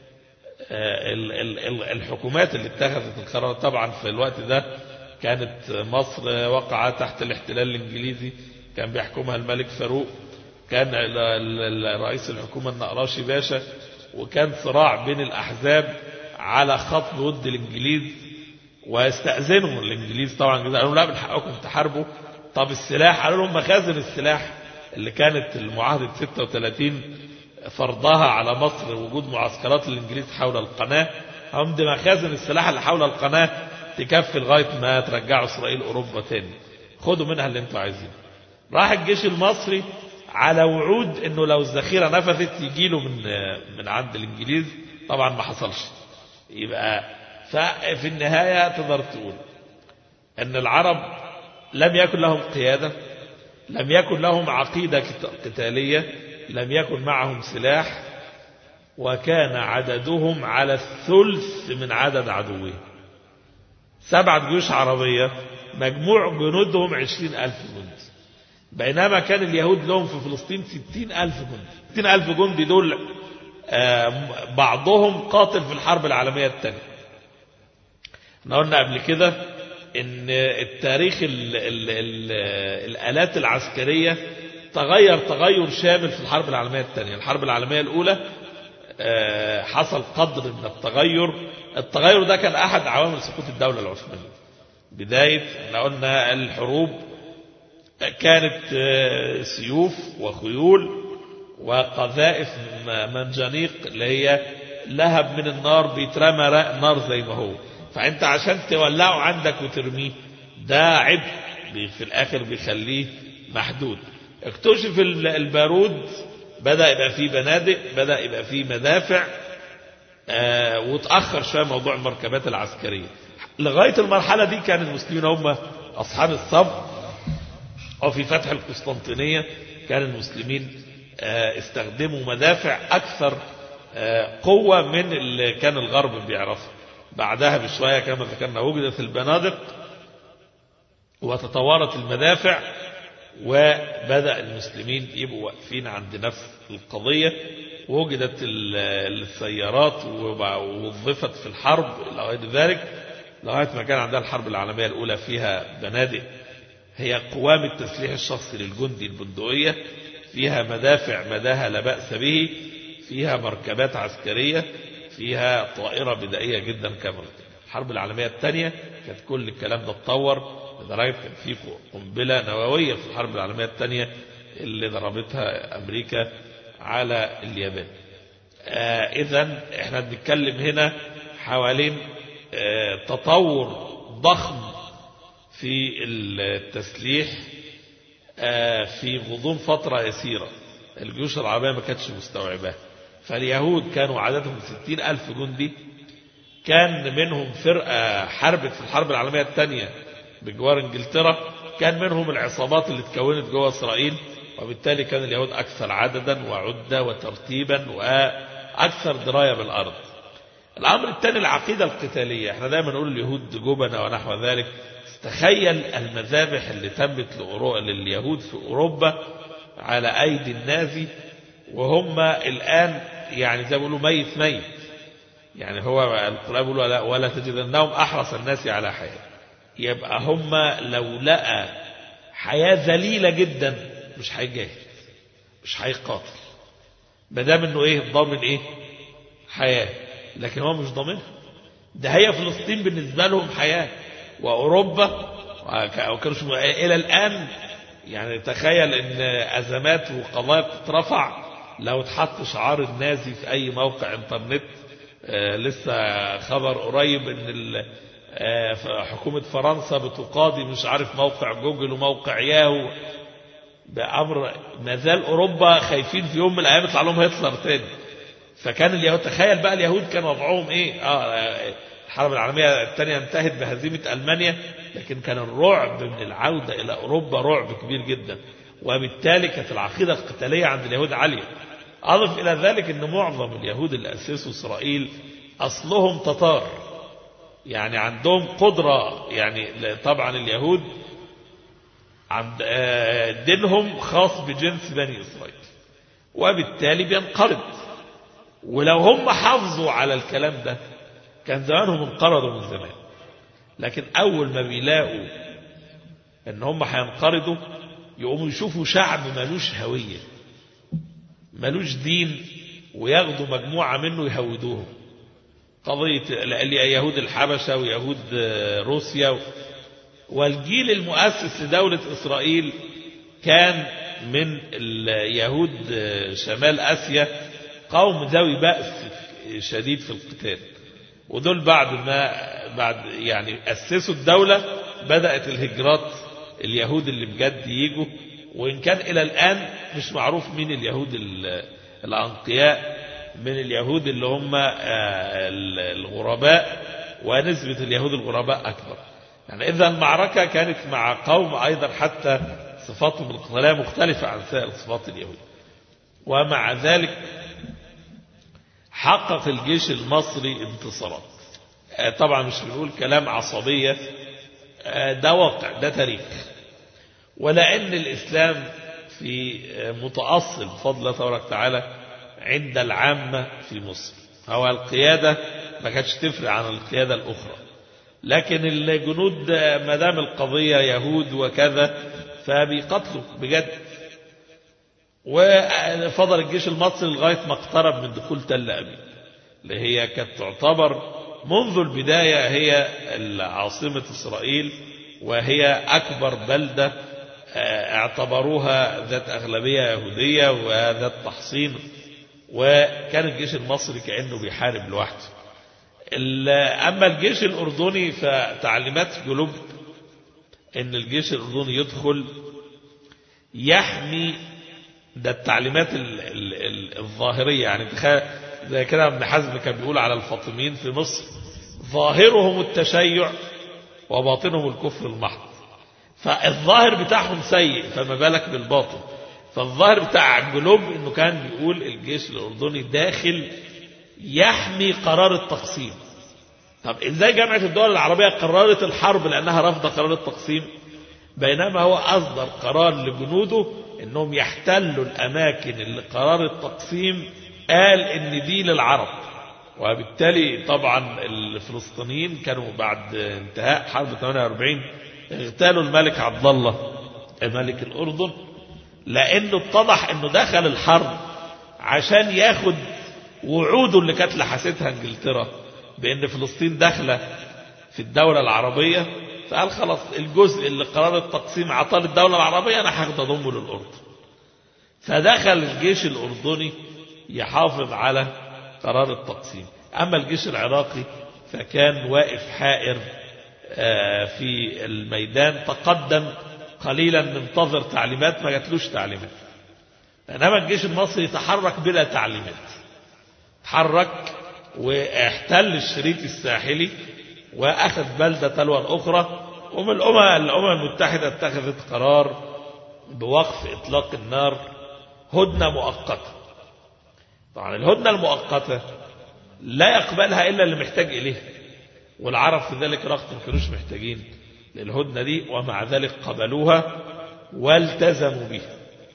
S3: الحكومات اللي اتخذت القرار طبعا في الوقت ده كانت مصر وقعت تحت الاحتلال الانجليزي كان بيحكمها الملك فاروق كان رئيس الحكومة النقراشي باشا وكان صراع بين الأحزاب على خط ود الإنجليز واستأذنوا الإنجليز طبعا كده قالوا لا من حقكم تحاربوا طب السلاح قالوا لهم مخازن السلاح اللي كانت المعاهدة 36 فرضها على مصر وجود معسكرات الإنجليز حول القناة هم دي مخازن السلاح اللي حول القناة تكفي لغاية ما ترجعوا إسرائيل أوروبا تاني خدوا منها اللي انتوا عايزينه راح الجيش المصري على وعود انه لو الذخيرة نفذت يجي له من من عند الانجليز طبعا ما حصلش يبقى ففي النهاية تقدر تقول ان العرب لم يكن لهم قيادة لم يكن لهم عقيدة قتالية لم يكن معهم سلاح وكان عددهم على الثلث من عدد عدوهم سبعة جيوش عربية مجموع جنودهم عشرين ألف جندي بينما كان اليهود لهم في فلسطين ستين ألف جندي ستين ألف جندي دول بعضهم قاتل في الحرب العالمية الثانية احنا قلنا قبل كده ان التاريخ ال ال ال الالات العسكرية تغير تغير شامل في الحرب العالمية الثانية الحرب العالمية الاولى حصل قدر من التغير التغير ده كان احد عوامل سقوط الدولة العثمانية بداية احنا قلنا الحروب كانت سيوف وخيول وقذائف منجنيق اللي هي لهب من النار بيترمى نار زي ما هو فانت عشان تولعه عندك وترميه ده عبء في الاخر بيخليه محدود اكتشف البارود بدأ يبقى فيه بنادق بدأ يبقى فيه مدافع آه وتأخر شوية موضوع المركبات العسكرية لغاية المرحلة دي كان المسلمين هم أصحاب الصبر أو في فتح القسطنطينية كان المسلمين آه استخدموا مدافع أكثر آه قوة من اللي كان الغرب بيعرفها بعدها بشوية كما ذكرنا وجدت البنادق وتطورت المدافع وبدأ المسلمين يبقوا واقفين عند نفس القضية وجدت السيارات ووظفت في الحرب إلى غير ذلك لغاية ما كان عندها الحرب العالمية الأولى فيها بنادق هي قوام التسليح الشخصي للجندي البندقية فيها مدافع مداها لا بأس به فيها مركبات عسكرية فيها طائرة بدائية جدا كما الحرب العالمية الثانية كانت كل الكلام ده اتطور لدرجة كان في قنبلة نووية في الحرب العالمية الثانية اللي ضربتها أمريكا على اليابان آه إذا احنا بنتكلم هنا حوالين آه تطور ضخم في التسليح آه في غضون فترة يسيرة الجيوش العربية ما كانتش مستوعباها فاليهود كانوا عددهم ستين ألف جندي كان منهم فرقة حربت في الحرب العالمية الثانية بجوار انجلترا كان منهم العصابات اللي اتكونت جوه اسرائيل وبالتالي كان اليهود اكثر عددا وعدة وترتيبا واكثر دراية بالارض الأمر الثاني العقيدة القتالية احنا دايما نقول اليهود جبنة ونحو ذلك تخيل المذابح اللي تمت لأورو- لليهود في أوروبا على أيدي النازي وهم الآن يعني زي ما بيقولوا ميت ميت يعني هو القرآن بيقول ولا, ولا تجدنهم أحرص الناس على حياة يبقى هم لو لقى حياة ذليلة جدا مش هيجاهد مش هيقاتل ما دام انه ايه ضامن ايه حياة لكن هو مش ضامنها ده هي فلسطين بالنسبة لهم حياة وأوروبا وك- وكانوا شو- إلى الآن يعني تخيل ان أزمات وقضايا بتترفع لو اتحط شعار النازي في أي موقع انترنت آه، لسه خبر قريب ان ال- آه، ف- حكومة فرنسا بتقاضي مش عارف موقع جوجل وموقع ياهو ده أمر ما زال أوروبا خايفين في يوم من الأيام يطلع لهم هتلر تاني فكان اليهود تخيل بقى اليهود كان وضعهم ايه اه الحرب العالمية الثانية انتهت بهزيمة ألمانيا لكن كان الرعب من العودة إلى أوروبا رعب كبير جدا وبالتالي كانت العقيدة القتالية عند اليهود عالية أضف إلى ذلك أن معظم اليهود اللي أسسوا إسرائيل أصلهم تتار يعني عندهم قدرة يعني طبعا اليهود عند آه، دينهم خاص بجنس بني إسرائيل وبالتالي بينقرض ولو هم حافظوا على الكلام ده كان زمانهم انقرضوا من زمان لكن أول ما بيلاقوا ان هم هينقرضوا يقوموا يشوفوا شعب ملوش هوية ملوش دين وياخدوا مجموعة منه يهودوهم قضية يهود الحبشة ويهود روسيا والجيل المؤسس لدولة إسرائيل كان من اليهود شمال آسيا قوم ذوي بأس شديد في القتال ودول بعد ما بعد يعني أسسوا الدولة بدأت الهجرات اليهود اللي بجد يجوا وإن كان إلى الآن مش معروف مين اليهود الأنقياء من اليهود اللي هم الغرباء ونسبة اليهود الغرباء أكبر يعني إذا المعركة كانت مع قوم أيضا حتى صفاتهم القتالية مختلفة عن سائر صفات اليهود ومع ذلك حقق الجيش المصري انتصارات طبعا مش بنقول كلام عصبية ده واقع ده تاريخ ولأن الإسلام في متأصل بفضل الله تبارك وتعالى عند العامة في مصر هو القيادة ما كانتش تفرق عن القيادة الأخرى لكن الجنود ما دام القضية يهود وكذا فبيقتلوا بجد وفضل الجيش المصري لغاية ما اقترب من دخول تل أبيب اللي هي كانت تعتبر منذ البداية هي عاصمة إسرائيل وهي أكبر بلدة اعتبروها ذات أغلبية يهودية وذات تحصين وكان الجيش المصري كأنه بيحارب لوحده أما الجيش الأردني فتعليمات جلوب أن الجيش الأردني يدخل يحمي ده التعليمات ال ال ال الظاهرية يعني تخيل زي كده ابن حزم كان بيقول على الفاطميين في مصر ظاهرهم التشيع وباطنهم الكفر المحض فالظاهر بتاعهم سيء فما بالك بالباطن فالظاهر بتاع جلوب انه كان بيقول الجيش الاردني داخل يحمي قرار التقسيم طب ازاي جامعة الدول العربية قررت الحرب لانها رافضة قرار التقسيم بينما هو اصدر قرار لجنوده انهم يحتلوا الاماكن اللي قرار التقسيم قال ان دي للعرب وبالتالي طبعا الفلسطينيين كانوا بعد انتهاء حرب 48 اغتالوا الملك عبد الله ملك الاردن لانه اتضح انه دخل الحرب عشان ياخد وعوده اللي كانت لحستها انجلترا بان فلسطين داخله في الدوله العربيه فقال خلاص الجزء اللي قرار التقسيم عطاه للدوله العربيه انا هاخد اضمه للاردن فدخل الجيش الاردني يحافظ على قرار التقسيم اما الجيش العراقي فكان واقف حائر في الميدان تقدم قليلا منتظر تعليمات ما جاتلوش تعليمات انما الجيش المصري تحرك بلا تعليمات تحرك واحتل الشريط الساحلي واخذ بلدة تلو الاخرى ومن الامم الامم المتحدة اتخذت قرار بوقف اطلاق النار هدنة مؤقتة طبعا الهدنة المؤقتة لا يقبلها إلا اللي محتاج إليها والعرب في ذلك الوقت ما كانوش محتاجين للهدنة دي ومع ذلك قبلوها والتزموا بها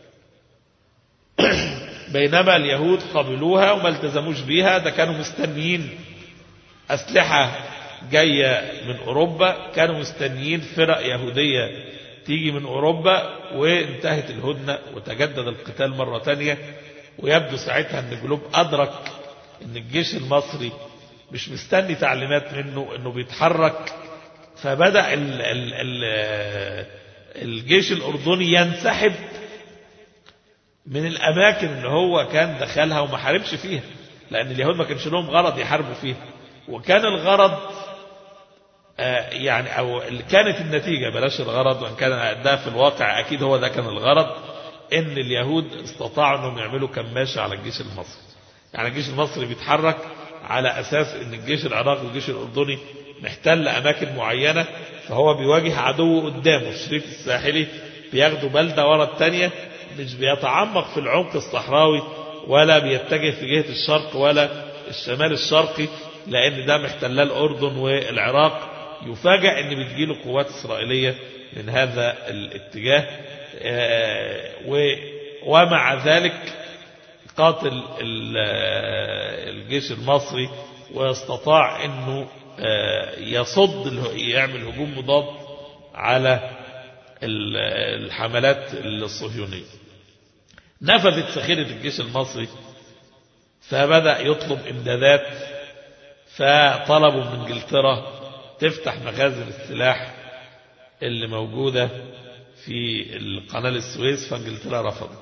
S3: بينما اليهود قبلوها وما التزموش بها ده كانوا مستنيين أسلحة جاية من أوروبا كانوا مستنيين فرق يهودية تيجي من أوروبا وانتهت الهدنة وتجدد القتال مرة تانية ويبدو ساعتها أن جلوب أدرك أن الجيش المصري مش مستني تعليمات منه أنه بيتحرك فبدأ ال ال ال الجيش الأردني ينسحب من الأماكن اللي هو كان دخلها وما حاربش فيها لأن اليهود ما كانش لهم غرض يحاربوا فيها وكان الغرض آه يعني أو كانت النتيجة بلاش الغرض وإن كان ده في الواقع أكيد هو ده كان الغرض إن اليهود استطاعوا أنهم يعملوا كماشة على الجيش المصري يعني الجيش المصري بيتحرك على أساس أن الجيش العراقي والجيش الأردني محتل أماكن معينة فهو بيواجه عدو قدامه الشريف الساحلي بياخدوا بلدة ورا الثانية مش بيتعمق في العمق الصحراوي ولا بيتجه في جهة الشرق ولا الشمال الشرقي لأن ده محتلاه الأردن والعراق يفاجأ أن بتجيله قوات إسرائيلية من هذا الاتجاه ومع ذلك قاتل الجيش المصري واستطاع أنه يصد يعمل هجوم مضاد على الحملات الصهيونية نفذت سخيرة الجيش المصري فبدأ يطلب امدادات فطلبوا من انجلترا تفتح مخازن السلاح اللي موجودة في قناة السويس فانجلترا رفضت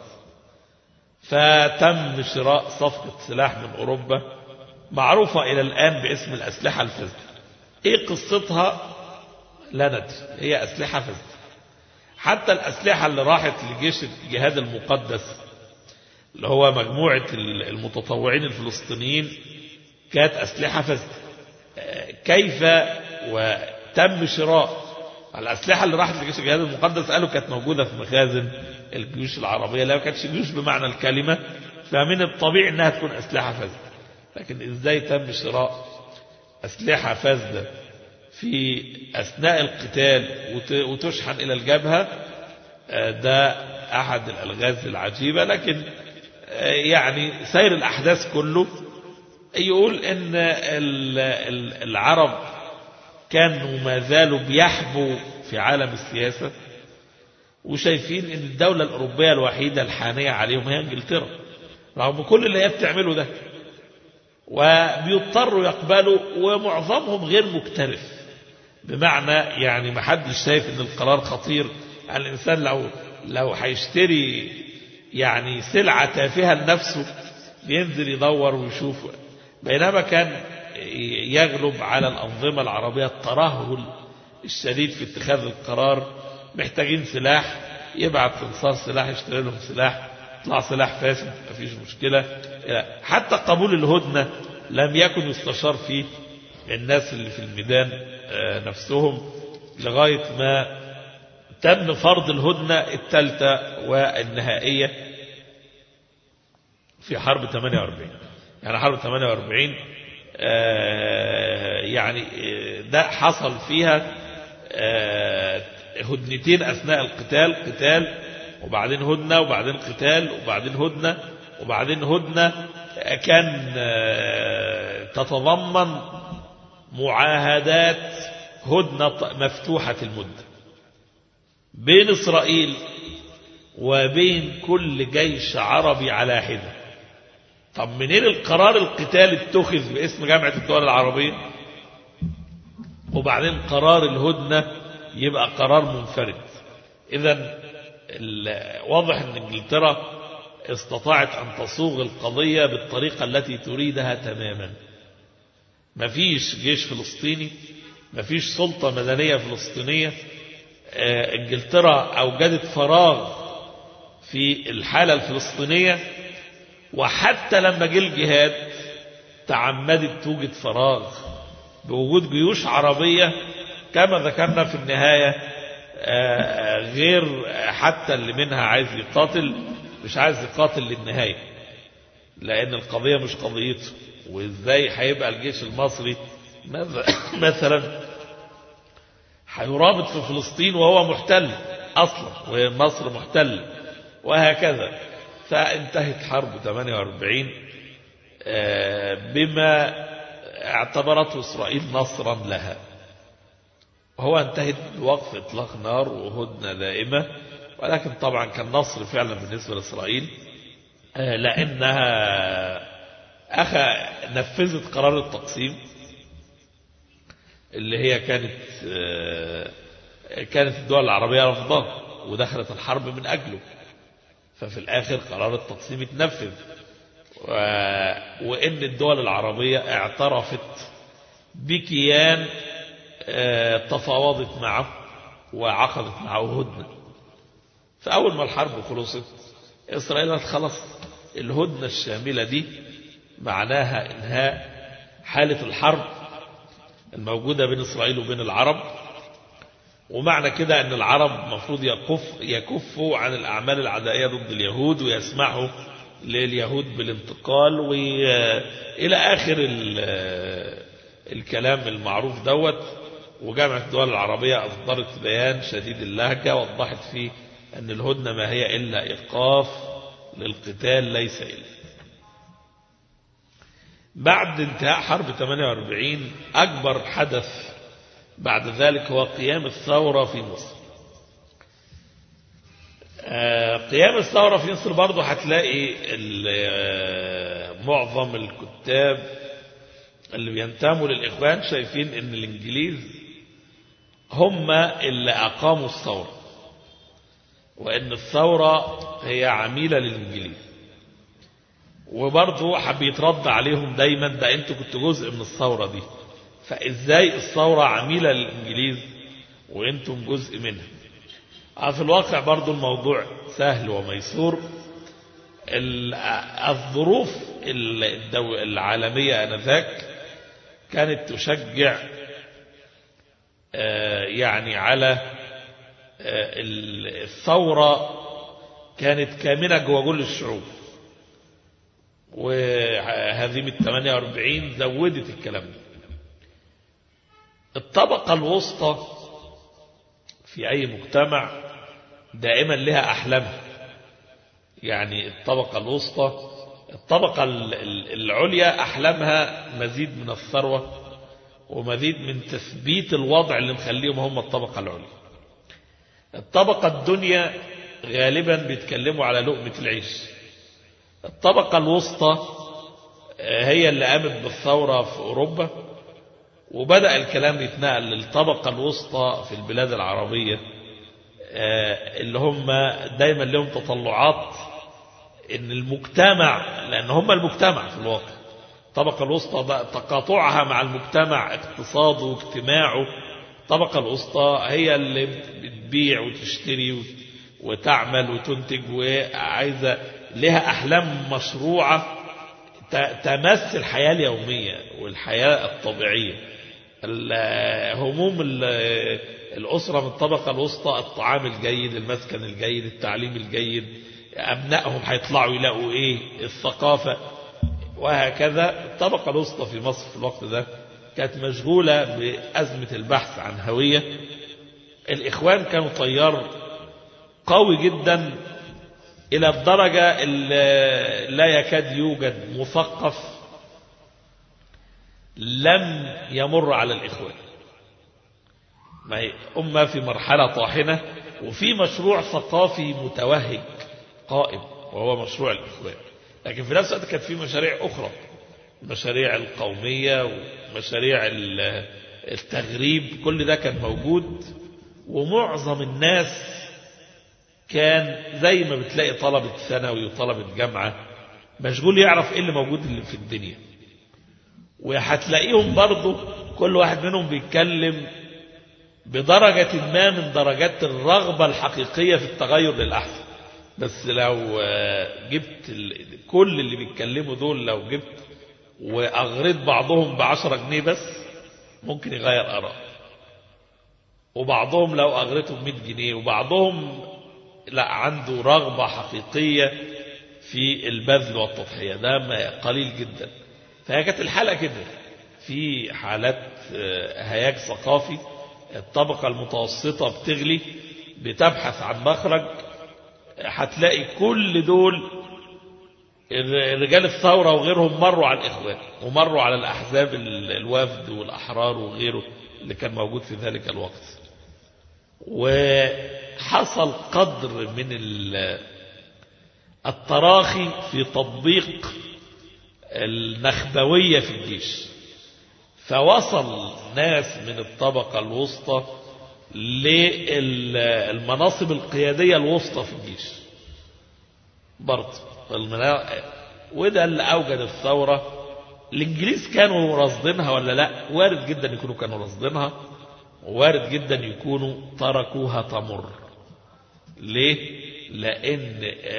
S3: فتم شراء صفقة سلاح من أوروبا معروفة إلى الآن باسم الأسلحة الفزة إيه قصتها لا ندري هي أسلحة فزة حتى الأسلحة اللي راحت لجيش الجهاد المقدس اللي هو مجموعة المتطوعين الفلسطينيين كانت أسلحة فزة كيف وتم شراء الأسلحة اللي راحت لجيش الجهاد المقدس قالوا كانت موجودة في مخازن الجيوش العربية لا كانتش جيوش بمعنى الكلمة فمن الطبيعي انها تكون أسلحة فاسدة لكن ازاي تم شراء أسلحة فاسدة في أثناء القتال وتشحن إلى الجبهة ده أحد الألغاز العجيبة لكن يعني سير الأحداث كله يقول ان العرب كانوا ما زالوا بيحبوا في عالم السياسة وشايفين ان الدولة الأوروبية الوحيدة الحانية عليهم هي انجلترا رغم كل اللي هي بتعمله ده وبيضطروا يقبلوا ومعظمهم غير مكترث بمعنى يعني ما حدش شايف ان القرار خطير الانسان لو لو هيشتري يعني سلعة تافهة لنفسه بينزل يدور ويشوف بينما كان يغلب على الأنظمة العربية الترهل الشديد في اتخاذ القرار محتاجين سلاح يبعت انصار سلاح يشتري لهم سلاح يطلع سلاح فاسد مفيش مشكلة حتى قبول الهدنة لم يكن يستشار فيه الناس اللي في الميدان نفسهم لغاية ما تم فرض الهدنة الثالثة والنهائية في حرب 48 يعني حرب 48 يعني ده حصل فيها هدنتين أثناء القتال قتال وبعدين هدنة وبعدين قتال وبعدين هدنة وبعدين هدنة كان تتضمن معاهدات هدنة مفتوحة المدة بين إسرائيل وبين كل جيش عربي على حدة طب منين القرار القتال اتخذ باسم جامعة الدول العربية وبعدين قرار الهدنة يبقى قرار منفرد اذا واضح ان انجلترا استطاعت ان تصوغ القضية بالطريقة التي تريدها تماما مفيش جيش فلسطيني مفيش سلطة مدنية فلسطينية انجلترا اوجدت فراغ في الحالة الفلسطينية وحتى لما جه الجهاد تعمدت توجد فراغ بوجود جيوش عربية كما ذكرنا في النهاية غير حتى اللي منها عايز يقاتل مش عايز يقاتل للنهاية لأن القضية مش قضيته وازاي هيبقى الجيش المصري مثلا هيرابط في فلسطين وهو محتل اصلا ومصر محتل وهكذا فانتهت حرب 48 بما اعتبرته اسرائيل نصرا لها هو انتهت بوقف اطلاق نار وهدنه دائمه ولكن طبعا كان نصر فعلا بالنسبه لاسرائيل لانها أخ نفذت قرار التقسيم اللي هي كانت كانت الدول العربية رفضاه ودخلت الحرب من أجله ففي الآخر قرار التقسيم اتنفذ وإن الدول العربية اعترفت بكيان تفاوضت معه وعقدت معه هدنة فأول ما الحرب خلصت إسرائيل خلص الهدنة الشاملة دي معناها إنهاء حالة الحرب الموجودة بين إسرائيل وبين العرب ومعنى كده أن العرب مفروض يكف يكفوا عن الأعمال العدائية ضد اليهود ويسمحوا لليهود بالانتقال وإلى آخر الكلام المعروف دوت وجامعة الدول العربية أصدرت بيان شديد اللهجة وضحت فيه أن الهدنة ما هي إلا إيقاف للقتال ليس إلا بعد انتهاء حرب 48 أكبر حدث بعد ذلك هو قيام الثورة في مصر قيام الثورة في مصر برضه هتلاقي معظم الكتاب اللي بينتموا للإخوان شايفين ان الإنجليز هم اللي أقاموا الثورة وأن الثورة هي عميلة للإنجليز وبرضه حب يترد عليهم دايما ده انتوا كنتوا جزء من الثورة دي فازاي الثورة عميلة للإنجليز وانتم جزء منها في الواقع برضه الموضوع سهل وميسور الظروف العالمية آنذاك كانت تشجع يعني على الثورة كانت كامنة جوا كل الشعوب وهزيمة 48 زودت الكلام ده الطبقة الوسطى في أي مجتمع دائما لها أحلامها يعني الطبقة الوسطى الطبقة العليا أحلامها مزيد من الثروة ومزيد من تثبيت الوضع اللي مخليهم هم الطبقة العليا الطبقة الدنيا غالبا بيتكلموا على لقمة العيش الطبقة الوسطى هي اللي قامت بالثورة في أوروبا وبدأ الكلام يتنقل للطبقة الوسطى في البلاد العربية اللي هم دايما لهم تطلعات ان المجتمع لان هم المجتمع في الواقع الطبقة الوسطى تقاطعها مع المجتمع اقتصاده واجتماعه الطبقة الوسطى هي اللي بتبيع وتشتري وتعمل وتنتج وعايزة لها أحلام مشروعة تمس الحياة اليومية والحياة الطبيعية هموم الأسرة من الطبقة الوسطى الطعام الجيد المسكن الجيد التعليم الجيد أبنائهم هيطلعوا يلاقوا إيه الثقافة وهكذا الطبقة الوسطى في مصر في الوقت ده كانت مشغولة بأزمة البحث عن هوية الإخوان كانوا طيار قوي جدا إلى الدرجة اللي لا يكاد يوجد مثقف لم يمر على الإخوان ما هي أمة في مرحلة طاحنة وفي مشروع ثقافي متوهج قائم وهو مشروع الإخوان لكن في نفس الوقت كانت في مشاريع أخرى مشاريع القومية ومشاريع التغريب كل ده كان موجود ومعظم الناس كان زي ما بتلاقي طلبة ثانوي وطلبة جامعة مشغول يعرف ايه اللي موجود اللي في الدنيا وهتلاقيهم برضه كل واحد منهم بيتكلم بدرجة ما من درجات الرغبة الحقيقية في التغير للأحسن بس لو جبت كل اللي بيتكلموا دول لو جبت وأغريت بعضهم بعشرة جنيه بس ممكن يغير آراء وبعضهم لو أغريتهم 100 جنيه وبعضهم لا عنده رغبة حقيقية في البذل والتضحية ده قليل جدا فهي كانت الحالة كده في حالات هياج ثقافي الطبقة المتوسطة بتغلي بتبحث عن مخرج هتلاقي كل دول رجال الثورة وغيرهم مروا على الإخوان ومروا على الأحزاب الوفد والأحرار وغيره اللي كان موجود في ذلك الوقت وحصل قدر من التراخي في تطبيق النخبوية في الجيش فوصل ناس من الطبقة الوسطى للمناصب القيادية الوسطى في الجيش برضه وده اللي أوجد الثورة الإنجليز كانوا راصدينها ولا لا وارد جدا يكونوا كانوا راصدينها وارد جدا يكونوا تركوها تمر ليه لأن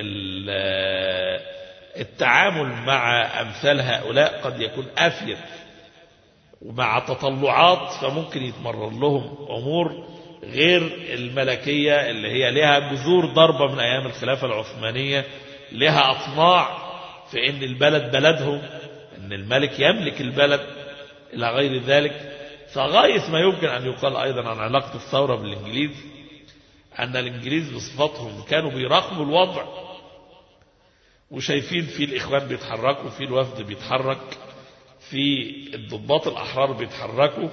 S3: التعامل مع أمثال هؤلاء قد يكون أفيد ومع تطلعات فممكن يتمرر لهم أمور غير الملكية اللي هي لها جذور ضربة من أيام الخلافة العثمانية لها أطماع في أن البلد بلدهم أن الملك يملك البلد إلى غير ذلك فغاية ما يمكن أن يقال أيضا عن علاقة الثورة بالإنجليز أن الإنجليز بصفتهم كانوا بيراقبوا الوضع وشايفين في الإخوان بيتحركوا في الوفد بيتحرك في الضباط الأحرار بيتحركوا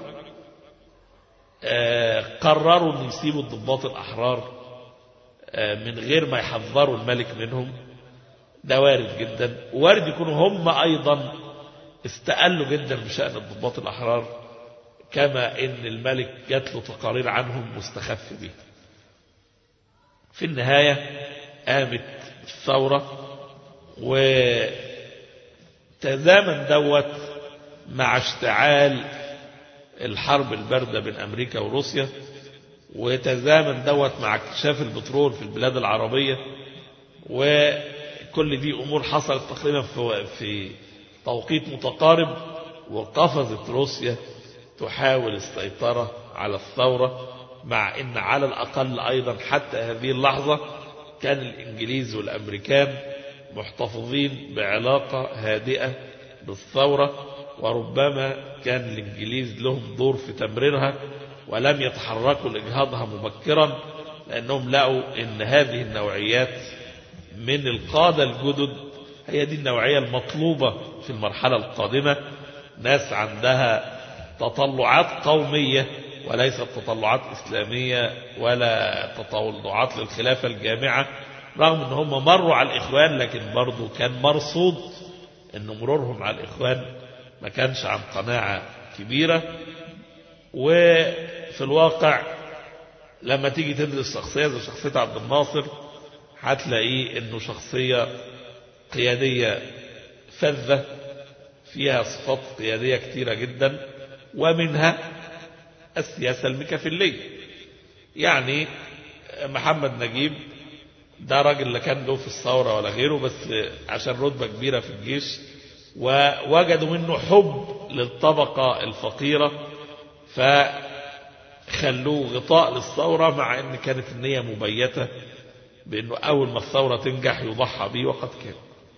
S3: آه قرروا أن يسيبوا الضباط الأحرار آه من غير ما يحذروا الملك منهم ده وارد جدا وارد يكونوا هم أيضا استقلوا جدا بشأن الضباط الأحرار كما ان الملك جات له تقارير عنهم مستخف به في النهاية قامت الثورة وتزامن دوت مع اشتعال الحرب الباردة بين أمريكا وروسيا وتزامن دوت مع اكتشاف البترول في البلاد العربية وكل دي أمور حصلت تقريبا في توقيت متقارب وقفزت روسيا تحاول السيطرة على الثورة مع ان على الأقل أيضا حتى هذه اللحظة كان الإنجليز والأمريكان محتفظين بعلاقة هادئة بالثورة وربما كان الإنجليز لهم دور في تمريرها ولم يتحركوا لإجهاضها مبكرا لأنهم لقوا أن هذه النوعيات من القادة الجدد هي دي النوعية المطلوبة في المرحلة القادمة ناس عندها تطلعات قومية وليست تطلعات إسلامية ولا تطلعات للخلافة الجامعة رغم ان هم مروا على الإخوان لكن برضو كان مرصود ان مرورهم على الإخوان ما كانش عن قناعة كبيرة وفي الواقع لما تيجي تدرس شخصية زي شخصية عبد الناصر هتلاقيه انه شخصية قيادية فذة فيها صفات قيادية كتيرة جدا ومنها السياسة المكافلية يعني محمد نجيب ده راجل لا كان له في الثورة ولا غيره بس عشان رتبة كبيرة في الجيش ووجدوا منه حب للطبقة الفقيرة فخلوه غطاء للثورة مع ان كانت النية مبيتة بانه اول ما الثورة تنجح يضحى به وقد كان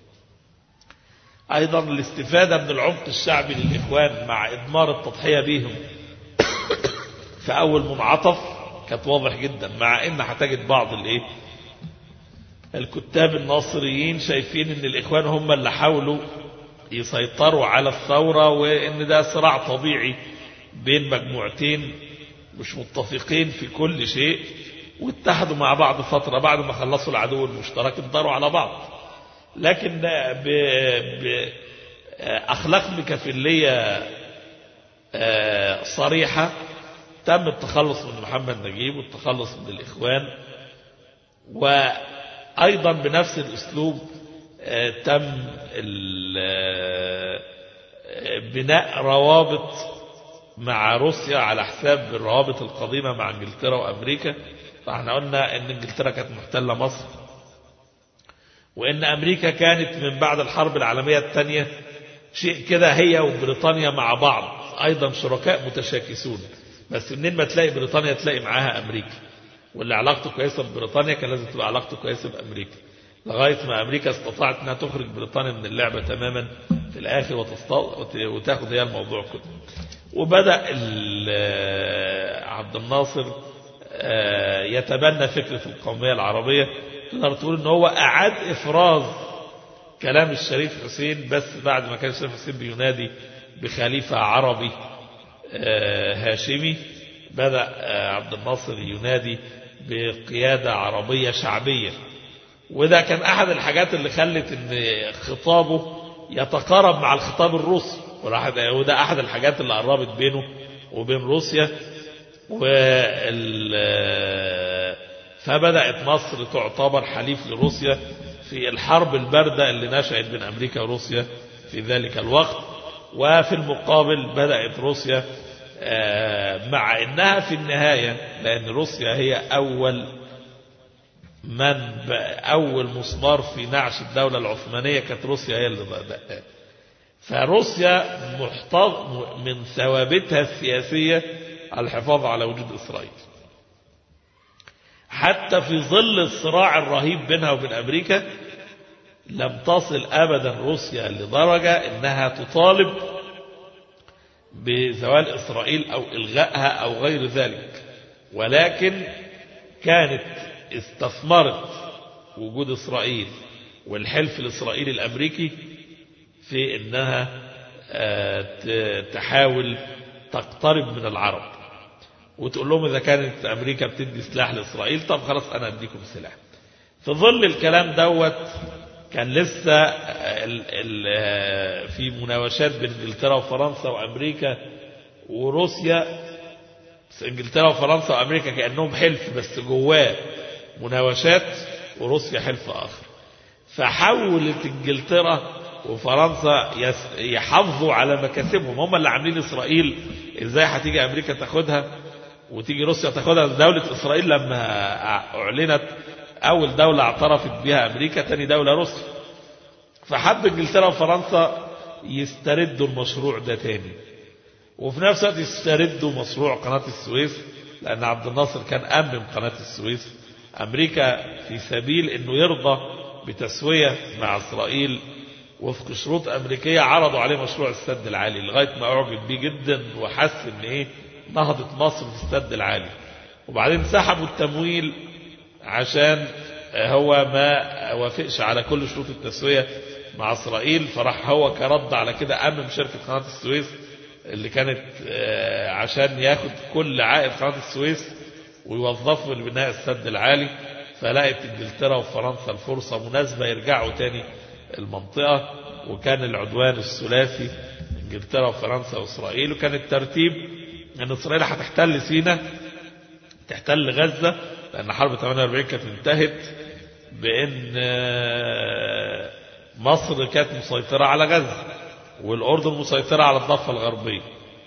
S3: ايضا الاستفادة من العمق الشعبي للاخوان مع اضمار التضحية بهم في اول منعطف كانت واضح جدا مع ان هتجد بعض الايه الكتاب الناصريين شايفين ان الاخوان هم اللي حاولوا يسيطروا على الثورة وان ده صراع طبيعي بين مجموعتين مش متفقين في كل شيء واتحدوا مع بعض فترة بعد ما خلصوا العدو المشترك اتضروا على بعض لكن بأخلاق مكافلية صريحة تم التخلص من محمد نجيب والتخلص من الإخوان وأيضا بنفس الأسلوب تم بناء روابط مع روسيا على حساب الروابط القديمة مع انجلترا وامريكا فاحنا قلنا ان انجلترا كانت محتلة مصر وان امريكا كانت من بعد الحرب العالمية الثانية شيء كده هي وبريطانيا مع بعض ايضا شركاء متشاكسون بس منين ما تلاقي بريطانيا تلاقي معاها امريكا واللي علاقته كويسة ببريطانيا كان لازم تبقى علاقته كويسة بامريكا لغاية ما امريكا استطاعت انها تخرج بريطانيا من اللعبة تماما في الآخر وتست- وتاخد هي الموضوع كله وبدأ ال- عبد الناصر آه، يتبنى فكرة القومية العربية تقدر تقول ان هو أعاد إفراز كلام الشريف حسين بس بعد ما كان الشريف حسين بينادي بخليفة عربي آه، هاشمي بدأ آه، عبد الناصر ينادي بقيادة عربية شعبية وده كان أحد الحاجات اللي خلت ان خطابه يتقارب مع الخطاب الروسي وراح- وده أحد الحاجات اللي قربت بينه وبين روسيا وال فبدأت مصر تعتبر حليف لروسيا في الحرب الباردة اللي نشأت بين أمريكا وروسيا في ذلك الوقت وفي المقابل بدأت روسيا آه، مع أنها في النهاية لأن روسيا هي أول من ب- أول مسمار في نعش الدولة العثمانية كانت روسيا هي اللي بدأت فروسيا محتاج من ثوابتها السياسية الحفاظ على وجود إسرائيل حتى في ظل الصراع الرهيب بينها وبين أمريكا لم تصل أبدا روسيا لدرجة أنها تطالب بزوال إسرائيل أو إلغائها أو غير ذلك ولكن كانت استثمرت وجود إسرائيل والحلف الإسرائيلي الأمريكي في أنها آه، ت- تحاول تقترب من العرب وتقول لهم إذا كانت أمريكا بتدي سلاح لإسرائيل طب خلاص أنا أديكم سلاح في ظل الكلام دوت كان لسه ال ال في مناوشات بين انجلترا وفرنسا وامريكا وروسيا بس انجلترا وفرنسا وامريكا كانهم حلف بس جواه مناوشات وروسيا حلف اخر فحولت انجلترا وفرنسا يس- يحافظوا على مكاسبهم هم اللي عاملين اسرائيل ازاي هتيجي امريكا تاخدها وتيجي روسيا تاخدها دولة اسرائيل لما اعلنت اول دولة اعترفت بها امريكا تاني دولة روسيا فحب انجلترا وفرنسا يستردوا المشروع ده تاني وفي نفس الوقت يستردوا مشروع قناة السويس لأن عبد الناصر كان أمم قناة السويس أمريكا في سبيل أنه يرضى بتسوية مع إسرائيل وفق شروط أمريكية عرضوا عليه مشروع السد العالي لغاية ما أعجب بيه جدا وحس أن إيه نهضة مصر في السد العالي وبعدين سحبوا التمويل عشان هو ما وافقش على كل شروط التسوية مع إسرائيل فراح هو كرد على كده أمم شركة قناة السويس اللي كانت آه، عشان ياخد كل عائد قناة السويس ويوظفه لبناء السد العالي فلقت انجلترا وفرنسا الفرصة مناسبة يرجعوا تاني المنطقة وكان العدوان الثلاثي انجلترا وفرنسا واسرائيل وكان الترتيب ان اسرائيل هتحتل سيناء تحتل غزة لان حرب 48 كانت انتهت بان آه، مصر كانت مسيطرة على غزة والأردن مسيطرة على الضفة الغربية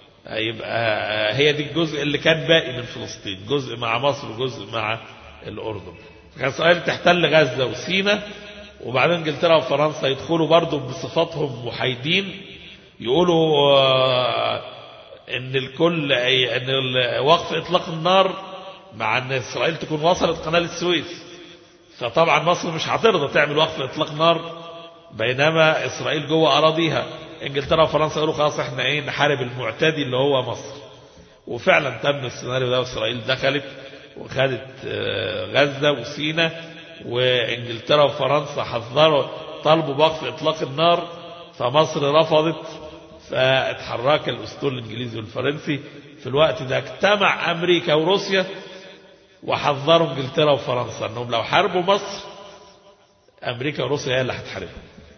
S3: يبقى هي دي الجزء اللي كان باقي من فلسطين جزء مع مصر وجزء مع الأردن كان إسرائيل تحتل غزة وسيناء وبعدين انجلترا وفرنسا يدخلوا برضه بصفاتهم محايدين يقولوا آه، ان الكل أي- ان ال- وقف اطلاق النار مع ان اسرائيل تكون وصلت قناه السويس فطبعا مصر مش هترضى تعمل وقف اطلاق نار بينما اسرائيل جوه اراضيها انجلترا وفرنسا يقولوا خلاص احنا ايه نحارب المعتدي اللي هو مصر وفعلا تم السيناريو ده واسرائيل دخلت وخدت آه، غزه وسيناء وانجلترا وفرنسا حذروا طلبوا بوقف اطلاق النار فمصر رفضت فاتحرك الاسطول الانجليزي والفرنسي في الوقت ده اجتمع امريكا وروسيا وحذروا انجلترا وفرنسا انهم لو حاربوا مصر امريكا وروسيا هي اللي هتحاربهم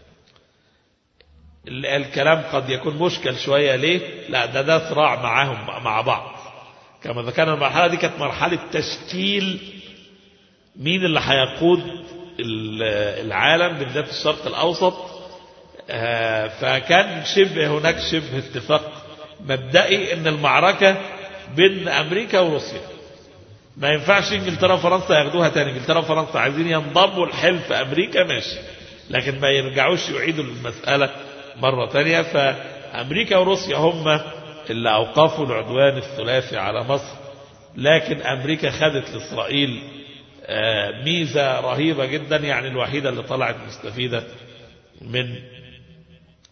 S3: ال- الكلام قد يكون مشكل شوية ليه لا ده ده صراع معاهم مع بعض كما ذكرنا المرحلة دي كانت مرحلة تشكيل مين اللي هيقود ال- العالم بالذات الشرق الأوسط آه، فكان شبه هناك شبه اتفاق مبدئي ان المعركة بين امريكا وروسيا ما ينفعش انجلترا وفرنسا ياخدوها تاني انجلترا وفرنسا عايزين ينضموا لحلف امريكا ماشي لكن ما يرجعوش يعيدوا المسألة مرة تانية فامريكا وروسيا هم اللي اوقفوا العدوان الثلاثي على مصر لكن امريكا خدت لاسرائيل آه، ميزة رهيبة جدا يعني الوحيدة اللي طلعت مستفيدة من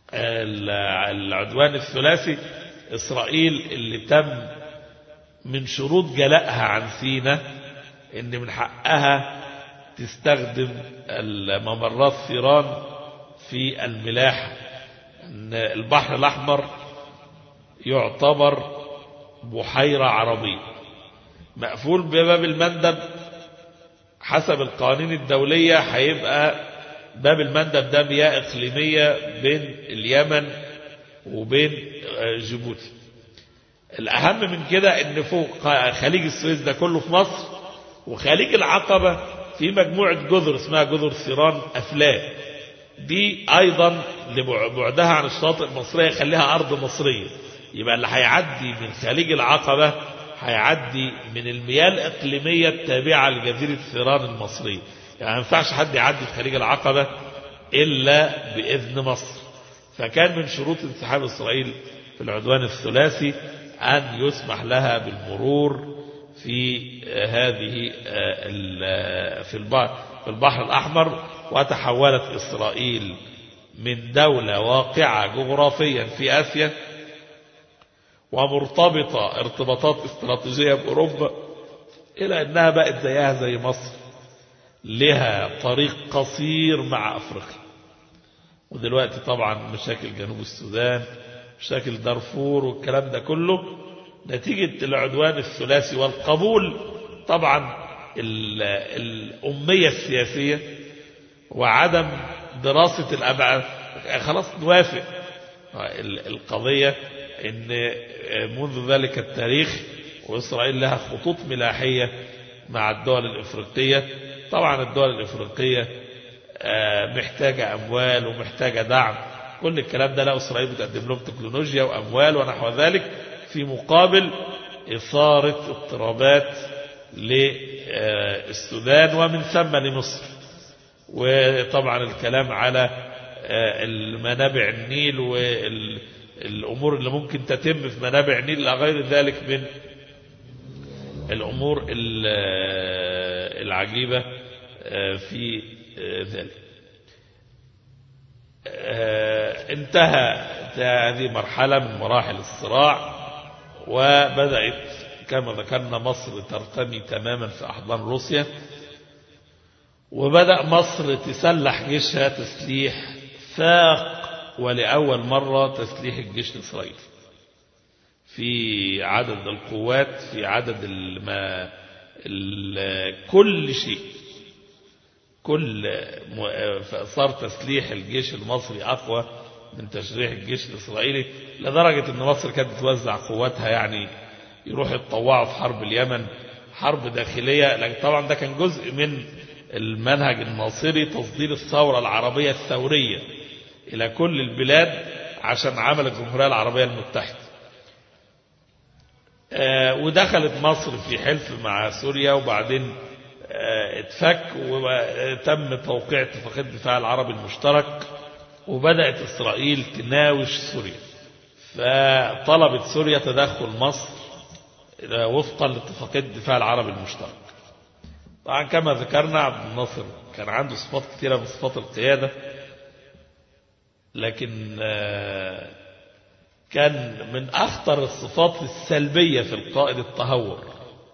S3: العدوان الثلاثي إسرائيل اللي تم من شروط جلائها عن سينا ان من حقها تستخدم الممرات ثيران في الملاحة ان البحر الاحمر يعتبر بحيرة عربية مقفول بباب المندب حسب القوانين الدولية هيبقى باب المندب ده مياه إقليمية بين اليمن وبين جيبوتي الأهم من كده إن فوق خليج السويس ده كله في مصر وخليج العقبة في مجموعة جزر اسمها جزر ثيران أفلام دي أيضا لبعدها عن الشاطئ المصرية يخليها أرض مصرية يبقى اللي هيعدي من خليج العقبة هيعدي من المياه الإقليمية التابعة لجزيرة ثيران المصرية يعني ما ينفعش حد يعدي في خليج العقبة إلا بإذن مصر فكان من شروط انسحاب إسرائيل في العدوان الثلاثي أن يسمح لها بالمرور في هذه في البحر, في البحر الأحمر وتحولت إسرائيل من دولة واقعة جغرافيا في آسيا ومرتبطة ارتباطات استراتيجية بأوروبا إلى أنها بقت زيها زي مصر لها طريق قصير مع أفريقيا ودلوقتي طبعا مشاكل جنوب السودان مشاكل دارفور والكلام ده كله نتيجة العدوان الثلاثي والقبول طبعا الأمية السياسية وعدم دراسة الأبعاد خلاص نوافق القضية ان منذ ذلك التاريخ وإسرائيل لها خطوط ملاحية مع الدول الإفريقية طبعا الدول الإفريقية محتاجة أموال ومحتاجة دعم كل الكلام ده لا إسرائيل بتقدم لهم تكنولوجيا وأموال ونحو ذلك في مقابل إثارة اضطرابات للسودان ومن ثم لمصر وطبعا الكلام على المنابع النيل والأمور اللي ممكن تتم في منابع النيل إلى غير ذلك من الأمور العجيبة في ذلك انتهى هذه مرحلة من مراحل الصراع وبدأت كما ذكرنا مصر ترتمي تماما في أحضان روسيا وبدأ مصر تسلح جيشها تسليح فاق ولأول مرة تسليح الجيش الإسرائيلي في عدد القوات في عدد الما كل شيء كل صار تسليح الجيش المصري أقوى من تشريح الجيش الإسرائيلي لدرجة أن مصر كانت بتوزع قواتها يعني يروح يتطوعوا في حرب اليمن حرب داخلية لكن طبعا ده كان جزء من المنهج الناصري تصدير الثورة العربية الثورية إلى كل البلاد عشان عمل الجمهورية العربية المتحدة ودخلت مصر في حلف مع سوريا وبعدين اتفك وتم توقيع اتفاقية الدفاع العربي المشترك وبدأت إسرائيل تناوش سوريا فطلبت سوريا تدخل مصر وفقا لاتفاقية الدفاع العربي المشترك طبعا كما ذكرنا عبد الناصر كان عنده صفات كثيرة من صفات القيادة لكن كان من أخطر الصفات السلبية في القائد التهور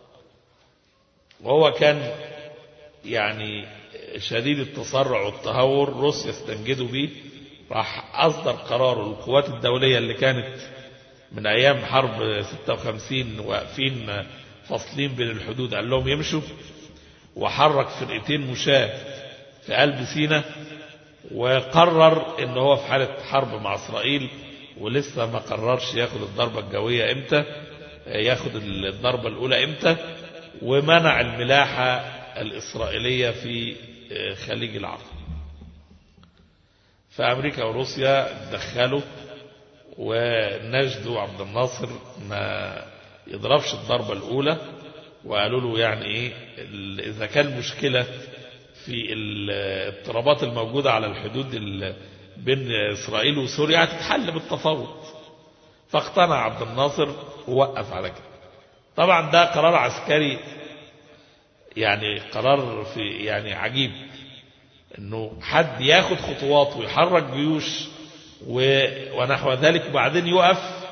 S3: وهو كان يعني شديد التسرع والتهور روسيا استنجدوا به راح أصدر قراره القوات الدولية اللي كانت من أيام حرب 56 واقفين فاصلين بين الحدود قال لهم يمشوا وحرك فرقتين مشاة في قلب سينا وقرر ان هو في حالة حرب مع اسرائيل ولسه ما قررش ياخد الضربة الجوية امتى ياخد الضربة الاولى امتى ومنع الملاحة الاسرائيلية في خليج العرب فامريكا وروسيا دخلوا ونجدوا عبد الناصر ما يضربش الضربة الاولى وقالوا له يعني ايه اذا كان مشكلة في الاضطرابات الموجودة على الحدود بين اسرائيل وسوريا هتتحل بالتفاوض فاقتنع عبد الناصر ووقف على كده طبعا ده قرار عسكري يعني قرار في يعني عجيب انه حد ياخد خطوات ويحرك جيوش ونحو ذلك وبعدين يقف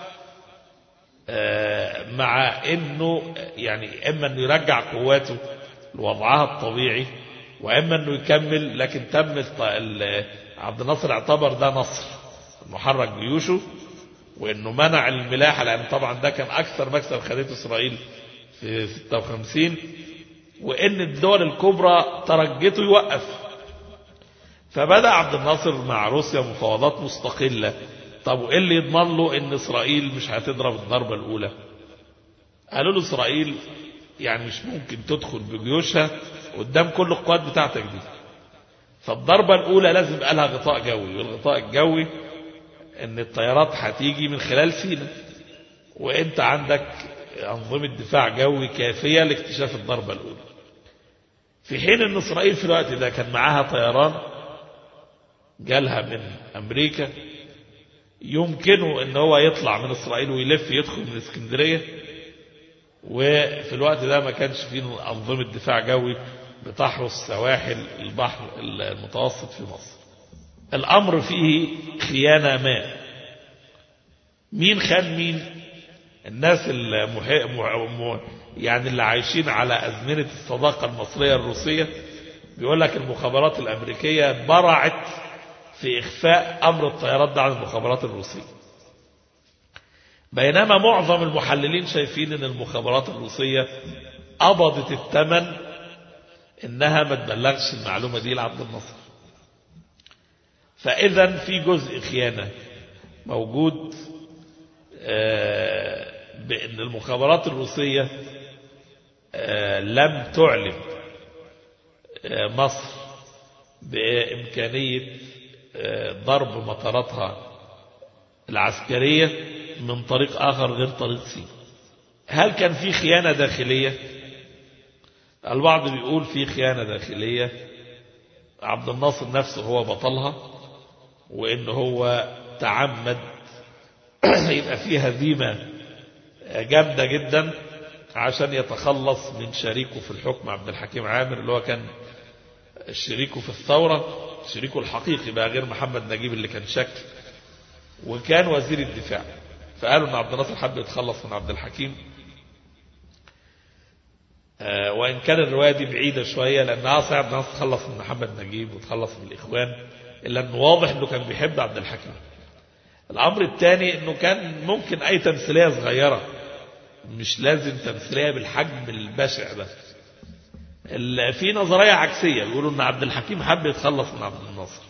S3: مع انه يعني اما انه يرجع قواته لوضعها الطبيعي واما انه يكمل لكن تم عبد الناصر اعتبر ده نصر انه حرك جيوشه وانه منع الملاحه لان طبعا ده كان اكثر مكسب خدته اسرائيل في 56 وان الدول الكبرى ترجته يوقف فبدا عبد الناصر مع روسيا مفاوضات مستقله طب وايه اللي يضمن له ان اسرائيل مش هتضرب الضربه الاولى قالوا له اسرائيل يعني مش ممكن تدخل بجيوشها قدام كل القوات بتاعتك دي فالضربه الاولى لازم يبقى لها غطاء جوي والغطاء الجوي ان الطيارات هتيجي من خلال سيناء وانت عندك انظمه دفاع جوي كافيه لاكتشاف الضربه الاولى في حين ان اسرائيل في الوقت ده كان معاها طيران جالها من امريكا يمكنه ان هو يطلع من اسرائيل ويلف يدخل من اسكندريه وفي الوقت ده ما كانش فيه انظمه دفاع جوي بتحرس سواحل البحر المتوسط في مصر الامر فيه خيانه ما مين خان مين الناس المحي... مح... يعني اللي عايشين على ازمنه الصداقه المصريه الروسيه بيقول لك المخابرات الامريكيه برعت في إخفاء أمر الطيارات ده عن المخابرات الروسية بينما معظم المحللين شايفين أن المخابرات الروسية قبضت الثمن إنها ما تبلغش المعلومة دي لعبد الناصر فإذا في جزء خيانة موجود بأن المخابرات الروسية لم تعلم مصر بإمكانية ضرب مطاراتها العسكرية من طريق آخر غير طريق سي هل كان في خيانة داخلية البعض بيقول في خيانة داخلية عبد الناصر نفسه هو بطلها وإن هو تعمد يبقى في هزيمة جامدة جدا عشان يتخلص من شريكه في الحكم عبد الحكيم عامر اللي هو كان شريكه في الثورة شريكه الحقيقي بقى غير محمد نجيب اللي كان شكل وكان وزير الدفاع فقالوا ان عبد الناصر حب يتخلص من عبد الحكيم آه وان كان الروايه دي بعيده شويه لانها صعب عبد الناصر تخلص من محمد نجيب وتخلص من الاخوان الا انه واضح انه كان بيحب عبد الحكيم الامر الثاني انه كان ممكن اي تمثيليه صغيره مش لازم تمثيليه بالحجم البشع ده في نظرية عكسية بيقولوا ان عبد الحكيم حب يتخلص من عبد الناصر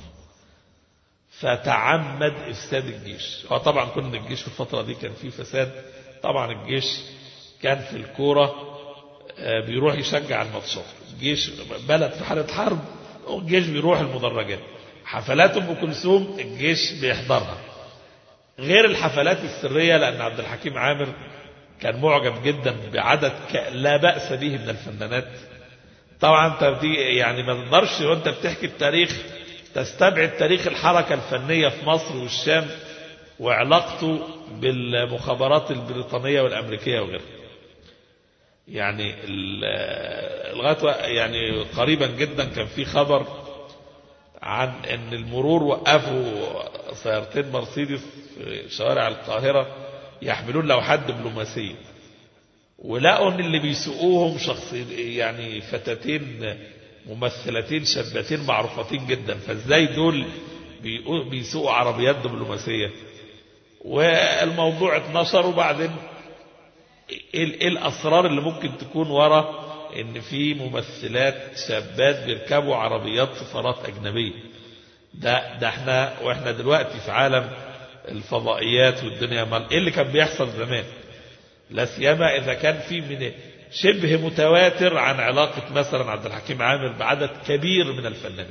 S3: فتعمد افساد الجيش هو طبعا كنا الجيش في الفترة دي كان فيه فساد طبعا الجيش كان في الكورة بيروح يشجع الماتشات الجيش بلد في حالة حرب الجيش بيروح المدرجات حفلات ام كلثوم الجيش بيحضرها غير الحفلات السرية لان عبد الحكيم عامر كان معجب جدا بعدد لا بأس به من الفنانات طبعا انت دي يعني ما تقدرش وانت بتحكي التاريخ تستبعد تاريخ الحركة الفنية في مصر والشام وعلاقته بالمخابرات البريطانية والأمريكية وغيرها يعني لغايه يعني قريبا جدا كان في خبر عن ان المرور وقفوا سيارتين مرسيدس في شوارع القاهرة يحملون لوحات دبلوماسية ولقوا ان اللي بيسوقوهم شخص يعني فتاتين ممثلتين شابتين معروفتين جدا فازاي دول بيسوقوا عربيات دبلوماسية والموضوع اتنشر وبعدين ايه الاسرار اللي ممكن تكون ورا ان في ممثلات شابات بيركبوا عربيات سفارات اجنبيه ده ده احنا واحنا دلوقتي في عالم الفضائيات والدنيا مال ايه اللي كان بيحصل زمان لا سيما اذا كان في من شبه متواتر عن علاقه مثلا عبد الحكيم عامر بعدد كبير من الفنانات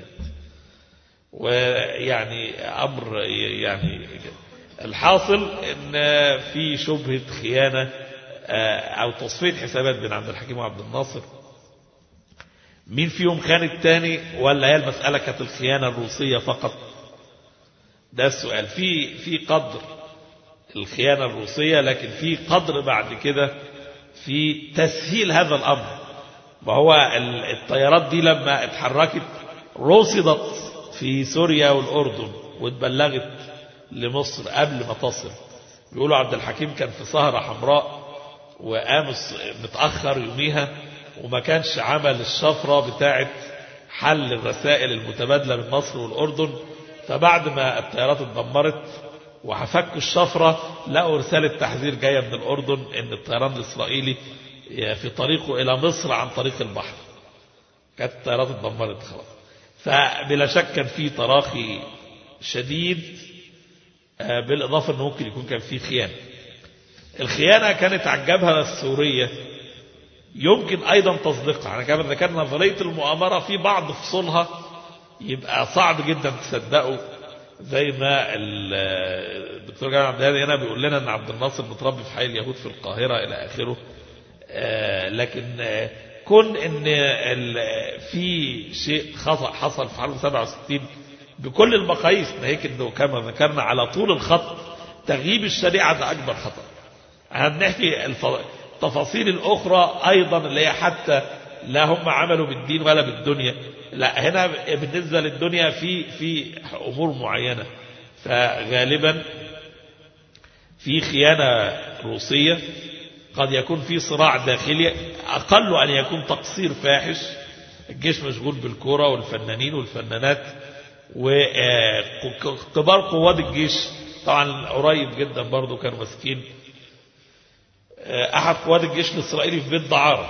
S3: ويعني امر يعني الحاصل ان في شبهه خيانه او تصفيه حسابات بين عبد الحكيم وعبد الناصر مين فيهم خان الثاني ولا هي المسألة كانت الخيانة الروسية فقط ده السؤال في في قدر الخيانة الروسية لكن في قدر بعد كده في تسهيل هذا الأمر وهو الطيارات دي لما اتحركت رصدت في سوريا والأردن واتبلغت لمصر قبل ما تصل بيقولوا عبد الحكيم كان في سهرة حمراء وقام متأخر يوميها وما كانش عمل الشفرة بتاعة حل الرسائل المتبادلة من مصر والأردن فبعد ما الطيارات اتدمرت وفكوا الشفرة لقوا رسالة تحذير جاية من الأردن ان الطيران الإسرائيلي في طريقه إلى مصر عن طريق البحر كانت الطيارات اتدمرت خلاص فبلا شك كان في تراخي شديد بالإضافة أنه ممكن يكون كان في خيانة الخيانة كانت عجبها السورية يمكن أيضا تصديقها أنا كما ذكرنا نظرية المؤامرة في بعض فصولها يبقى صعب جدا تصدقوا زي ما الدكتور جمال عبد الهادي هنا بيقول لنا ان عبد الناصر متربي في حي اليهود في القاهرة الى اخره لكن كون ان في شيء حصل في حرب 67 بكل المقاييس ناهيك انه كما ذكرنا على طول الخط تغييب الشريعة ده اكبر خطأ هنحكي التفاصيل الاخرى ايضا اللي هي حتى لا هم عملوا بالدين ولا بالدنيا لا هنا بالنسبة للدنيا في في امور معينة فغالبا في خيانة روسية قد يكون في صراع داخلي أقل أن يكون تقصير فاحش الجيش مشغول بالكرة والفنانين والفنانات وكبار قوات الجيش طبعا قريب جدا برضو كانوا ماسكين أحد قوات الجيش الإسرائيلي في بيت دعارة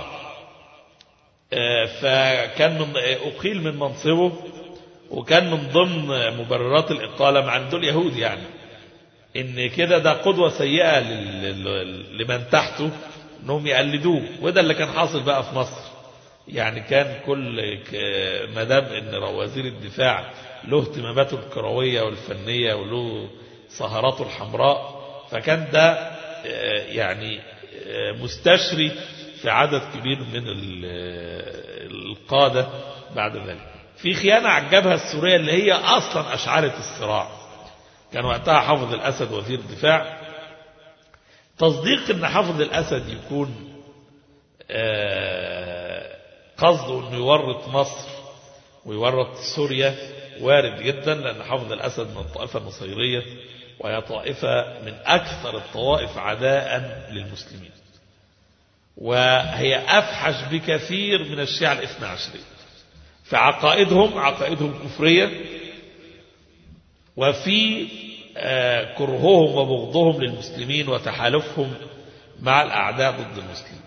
S3: فكان من أقيل من منصبه وكان من ضمن مبررات الإقالة مع دول يهود يعني ان كده ده قدوة سيئة لمن تحته انهم يقلدوه وده اللي كان حاصل بقى في مصر يعني كان كل مدام ان وزير الدفاع له اهتماماته الكروية والفنية وله سهراته الحمراء فكان ده يعني مستشري في عدد كبير من القادة بعد ذلك في خيانة عجبها السورية اللي هي أصلا أشعرت الصراع كان وقتها حافظ الأسد وزير الدفاع تصديق ان حافظ الأسد يكون قصده انه يورط مصر ويورط سوريا وارد جدا لأن حافظ الأسد من الطائفة النصيرية وهي طائفة من أكثر الطوائف عداء للمسلمين وهي أفحش بكثير من الشيعة الاثنى عشرية في عقائدهم عقائدهم كفرية وفي كرههم وبغضهم للمسلمين وتحالفهم مع الأعداء ضد المسلمين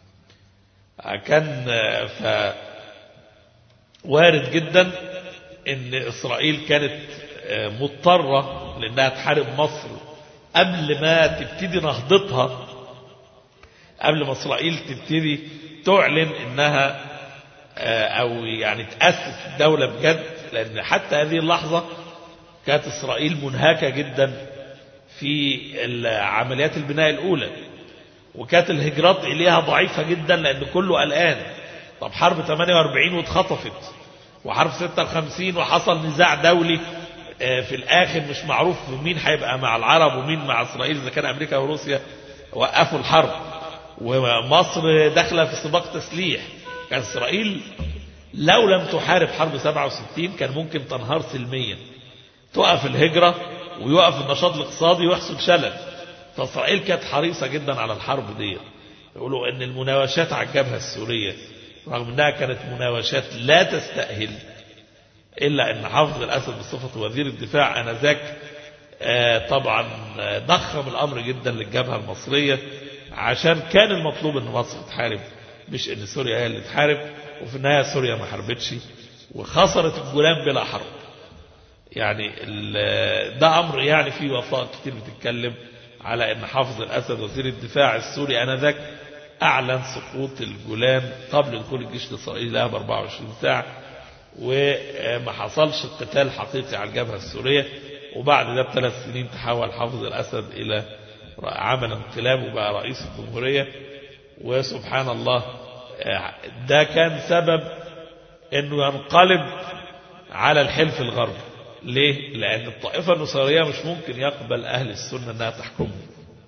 S3: كان ف وارد جدا ان إسرائيل كانت مضطرة لأنها تحارب مصر قبل ما تبتدي نهضتها قبل ما إسرائيل تبتدي تعلن انها او يعني تأسس الدولة بجد لأن حتى هذه اللحظة كانت إسرائيل منهكة جدا في عمليات البناء الأولى وكانت الهجرات إليها ضعيفة جدا لأن كله قلقان طب حرب 48 واتخطفت وحرب 56 وحصل نزاع دولي في الآخر مش معروف مين هيبقى مع العرب ومين مع إسرائيل إذا كان أمريكا وروسيا وقفوا الحرب ومصر داخلة في سباق تسليح كان إسرائيل لو لم تحارب حرب 67 كان ممكن تنهار سلميا تقف الهجرة ويقف النشاط الاقتصادي ويحصل شلل فإسرائيل كانت حريصة جدا على الحرب دي يقولوا ان المناوشات على الجبهة السورية رغم انها كانت مناوشات لا تستأهل الا ان حافظ الاسد بصفة وزير الدفاع انذاك طبعا ضخم الامر جدا للجبهة المصرية عشان كان المطلوب ان مصر تحارب مش ان سوريا هي اللي تحارب وفي النهاية سوريا ما حاربتش وخسرت الجولان بلا حرب يعني ده أمر يعني فيه وثائق كتير بتتكلم على أن حافظ الأسد وزير الدفاع السوري أنذاك أعلن سقوط الجولان قبل دخول الجيش الإسرائيلي لها ب 24 ساعة وما حصلش قتال حقيقي على الجبهة السورية وبعد ده بثلاث سنين تحول حافظ الأسد إلى عمل انقلاب وبقى رئيس الجمهورية وسبحان الله ده كان سبب انه ينقلب على الحلف الغربي ليه؟ لأن الطائفة النصيرية مش ممكن يقبل أهل السنة أنها تحكمهم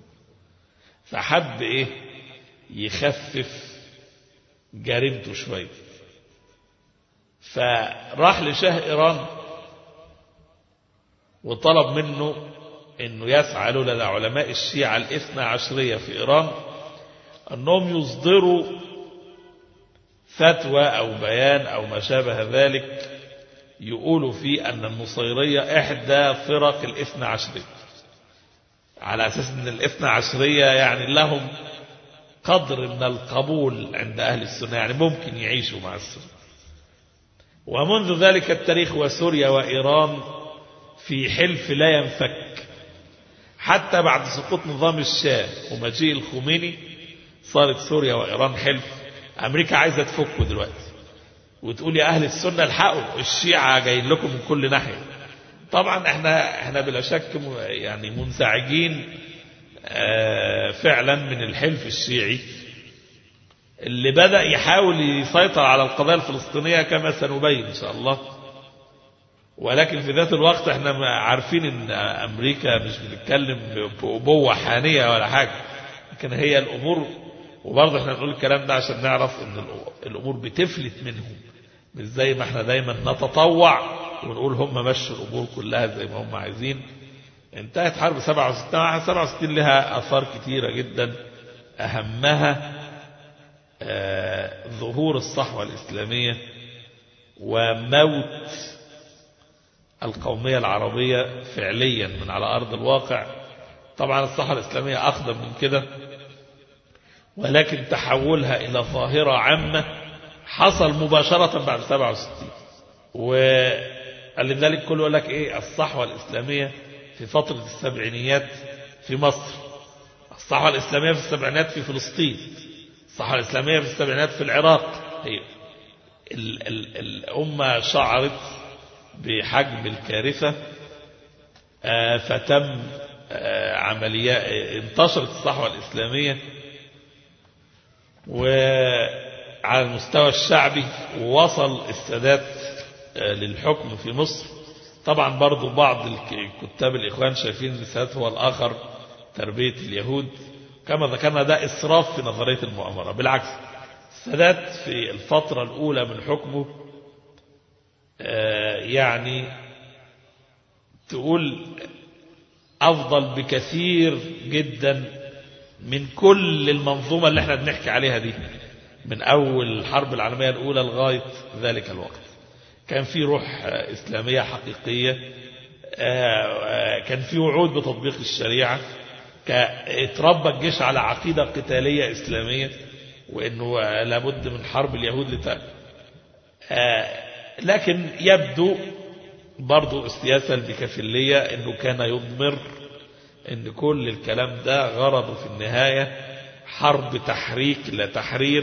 S3: فحب إيه؟ يخفف جريمته شوية فراح لشاه إيران وطلب منه انه يسعى له لدى علماء الشيعة الاثنى عشرية في ايران انهم يصدروا فتوى او بيان او ما شابه ذلك يقولوا فيه ان النصيرية احدى فرق الاثنى عشرية على اساس ان الاثنى عشرية يعني لهم قدر من القبول عند اهل السنة يعني ممكن يعيشوا مع السنة ومنذ ذلك التاريخ وسوريا وإيران في حلف لا ينفك حتى بعد سقوط نظام الشاه ومجيء الخميني صارت سوريا وإيران حلف أمريكا عايزة تفكه دلوقتي وتقول يا أهل السنة الحقوا الشيعة جايين لكم من كل ناحية طبعا احنا احنا بلا شك م- يعني منزعجين آه، فعلا من الحلف الشيعي اللي بدأ يحاول يسيطر على القضايا الفلسطينية كما سنبين إن شاء الله ولكن في ذات الوقت احنا ما عارفين ان امريكا مش بتتكلم بأبوة حانية ولا حاجة لكن هي الامور وبرضه احنا نقول الكلام ده عشان نعرف ان الأ- الامور بتفلت منهم مش زي ما احنا دايما نتطوع ونقول هم مشوا الامور كلها زي ما هم عايزين انتهت حرب 67 طبعاً 67 لها اثار كتيرة جدا اهمها آه، ظهور الصحوة الإسلامية وموت القومية العربية فعليا من على أرض الواقع طبعا الصحوة الإسلامية أقدم من كده ولكن تحولها إلى ظاهرة عامة حصل مباشرة بعد 67 ولذلك كل يقول لك إيه الصحوة الإسلامية في فترة السبعينيات في مصر الصحوة الإسلامية في السبعينات في فلسطين الصحوة الإسلامية في السبعينات في العراق هي ال ال الأمة شعرت بحجم الكارثة آه، فتم آه، عمليات انتشرت الصحوة الإسلامية وعلى المستوى الشعبي ووصل السادات آه، للحكم في مصر طبعا برضو بعض الك- كتاب الإخوان شايفين ان السادات هو الآخر تربية اليهود كما ذكرنا ده إسراف في نظرية المؤامرة بالعكس السادات في الفترة الأولى من حكمه آه، يعني تقول أفضل بكثير جدا من كل المنظومة اللي احنا بنحكي عليها دي من أول الحرب العالمية الأولى لغاية ذلك الوقت كان في روح آه، إسلامية حقيقية آه، آه، كان في وعود بتطبيق الشريعة كا- اتربى الجيش على عقيدة قتالية إسلامية وأنه آه، لابد من حرب اليهود لت... آه، لكن يبدو برضو السياسة البكافلية أنه كان يضمر أن كل الكلام ده غرضه في النهاية حرب تحريك لا تحرير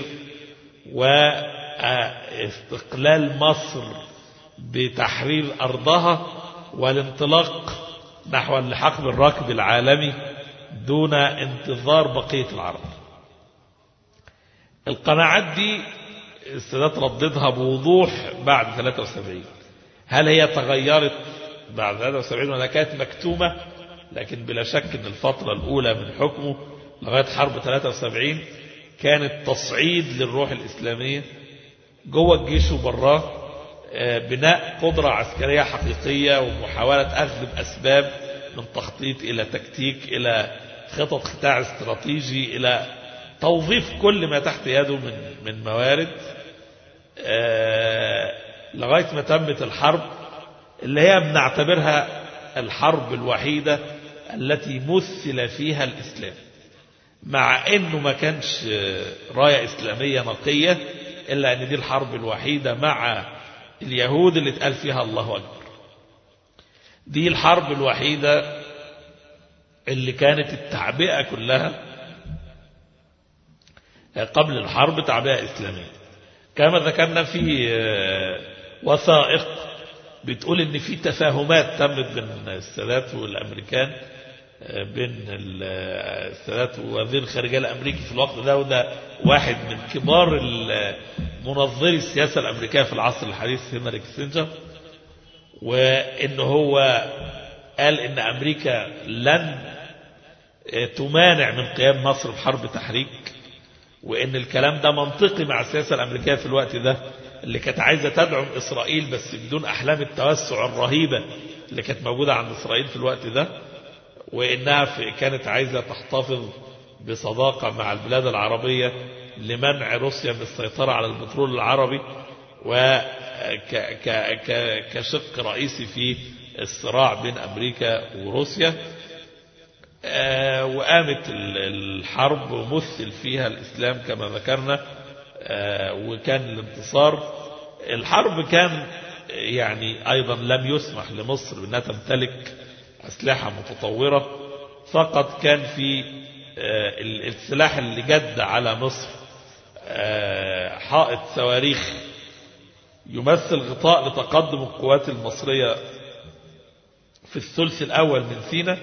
S3: واستقلال مصر بتحرير أرضها والانطلاق نحو اللحاق بالركب العالمي دون انتظار بقية العرب القناعات دي السادات رددها بوضوح بعد 73 هل هي تغيرت بعد 73 ولا كانت مكتومة لكن بلا شك ان الفترة الاولى من حكمه لغاية حرب 73 كانت تصعيد للروح الاسلامية جوه الجيش وبراه آه، بناء قدرة عسكرية حقيقية ومحاولة أخذ بأسباب من تخطيط إلى تكتيك إلى خطط قطاع استراتيجي إلى توظيف كل ما تحت يده من من موارد آه، لغاية ما تمت الحرب اللي هي بنعتبرها الحرب الوحيدة التي مثل فيها الإسلام مع انه ما كانش راية اسلامية نقية الا ان دي الحرب الوحيدة مع اليهود اللي اتقال فيها الله اكبر دي الحرب الوحيدة اللي كانت التعبئة كلها قبل الحرب تعبئة اسلامية كما ذكرنا في وثائق بتقول ان في تفاهمات تمت بين السادات والامريكان بين السادات ووزير الخارجية الأمريكي في الوقت ده وده واحد من كبار منظري السياسة الأمريكية في العصر الحديث هنري كيسنجر وإن هو قال إن أمريكا لن تمانع من قيام مصر بحرب تحريك وإن الكلام ده منطقي مع السياسة الأمريكية في الوقت ده اللي كانت عايزة تدعم إسرائيل بس بدون أحلام التوسع الرهيبة اللي كانت موجودة عند إسرائيل في الوقت ده وإنها في كانت عايزة تحتفظ بصداقة مع البلاد العربية لمنع روسيا من السيطرة على البترول العربي وكشق رئيسي في الصراع بين أمريكا وروسيا وقامت الحرب ومثل فيها الإسلام كما ذكرنا وكان الانتصار الحرب كان يعني أيضا لم يسمح لمصر بأنها تمتلك أسلحة متطورة فقط كان في السلاح اللي جد على مصر حائط صواريخ يمثل غطاء لتقدم القوات المصرية في الثلث الأول من سينا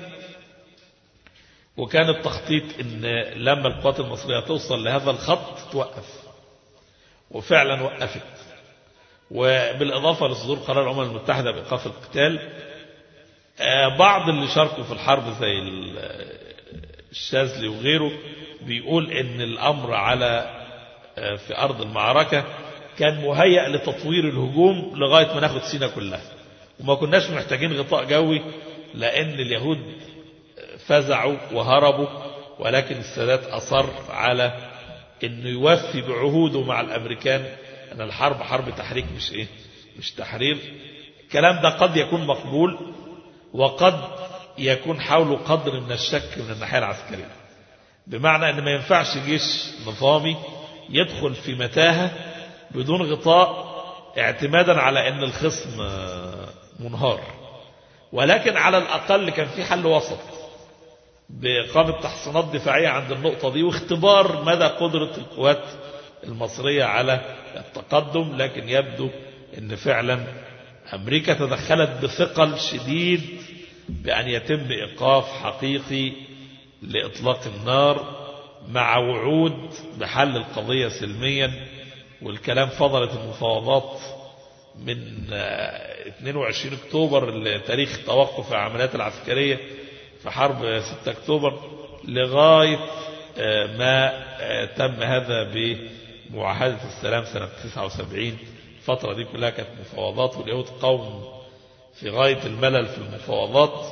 S3: وكان التخطيط ان لما القوات المصرية توصل لهذا الخط توقف وفعلا وقفت وبالإضافة لصدور قرار الأمم المتحدة بإيقاف القتال بعض اللي شاركوا في الحرب زي الشاذلي وغيره بيقول ان الأمر على في أرض المعركة كان مهيأ لتطوير الهجوم لغاية ما ناخد سينا كلها وما كناش محتاجين غطاء جوي لأن اليهود فزعوا وهربوا ولكن السادات أصر على أنه يوفي بعهوده مع الأمريكان أن الحرب حرب تحريك مش إيه مش تحرير الكلام ده قد يكون مقبول وقد يكون حوله قدر من الشك من الناحية العسكرية بمعنى أن ما ينفعش جيش نظامي يدخل في متاهة بدون غطاء اعتمادا على أن الخصم منهار ولكن على الأقل كان في حل وسط بإقامة تحصينات دفاعية عند النقطة دي واختبار مدى قدرة القوات المصرية على التقدم لكن يبدو أن فعلا أمريكا تدخلت بثقل شديد بأن يتم إيقاف حقيقي لإطلاق النار مع وعود بحل القضية سلميا والكلام فضلت المفاوضات من 22 اكتوبر تاريخ توقف العمليات العسكرية في حرب 6 اكتوبر لغاية ما تم هذا بمعاهدة السلام سنة 79 الفترة دي كلها كانت مفاوضات واليهود قوم في غاية الملل في المفاوضات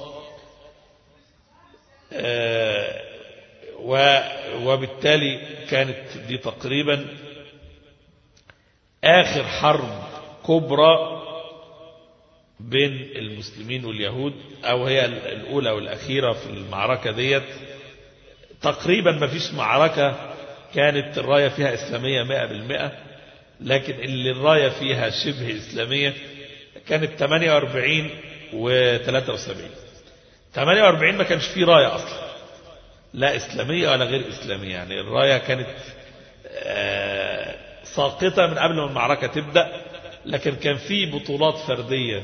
S3: وبالتالي كانت دي تقريبا آخر حرب كبرى بين المسلمين واليهود أو هي الأولى والأخيرة في المعركة ديت تقريبا ما فيش معركة كانت الراية فيها إسلامية مئة بالمئة لكن اللي الراية فيها شبه إسلامية كانت 48 و 73 48 ما كانش فيه راية أصلا لا إسلامية ولا غير إسلامية يعني الراية كانت ساقطة من قبل ما المعركة تبدأ لكن كان في بطولات فردية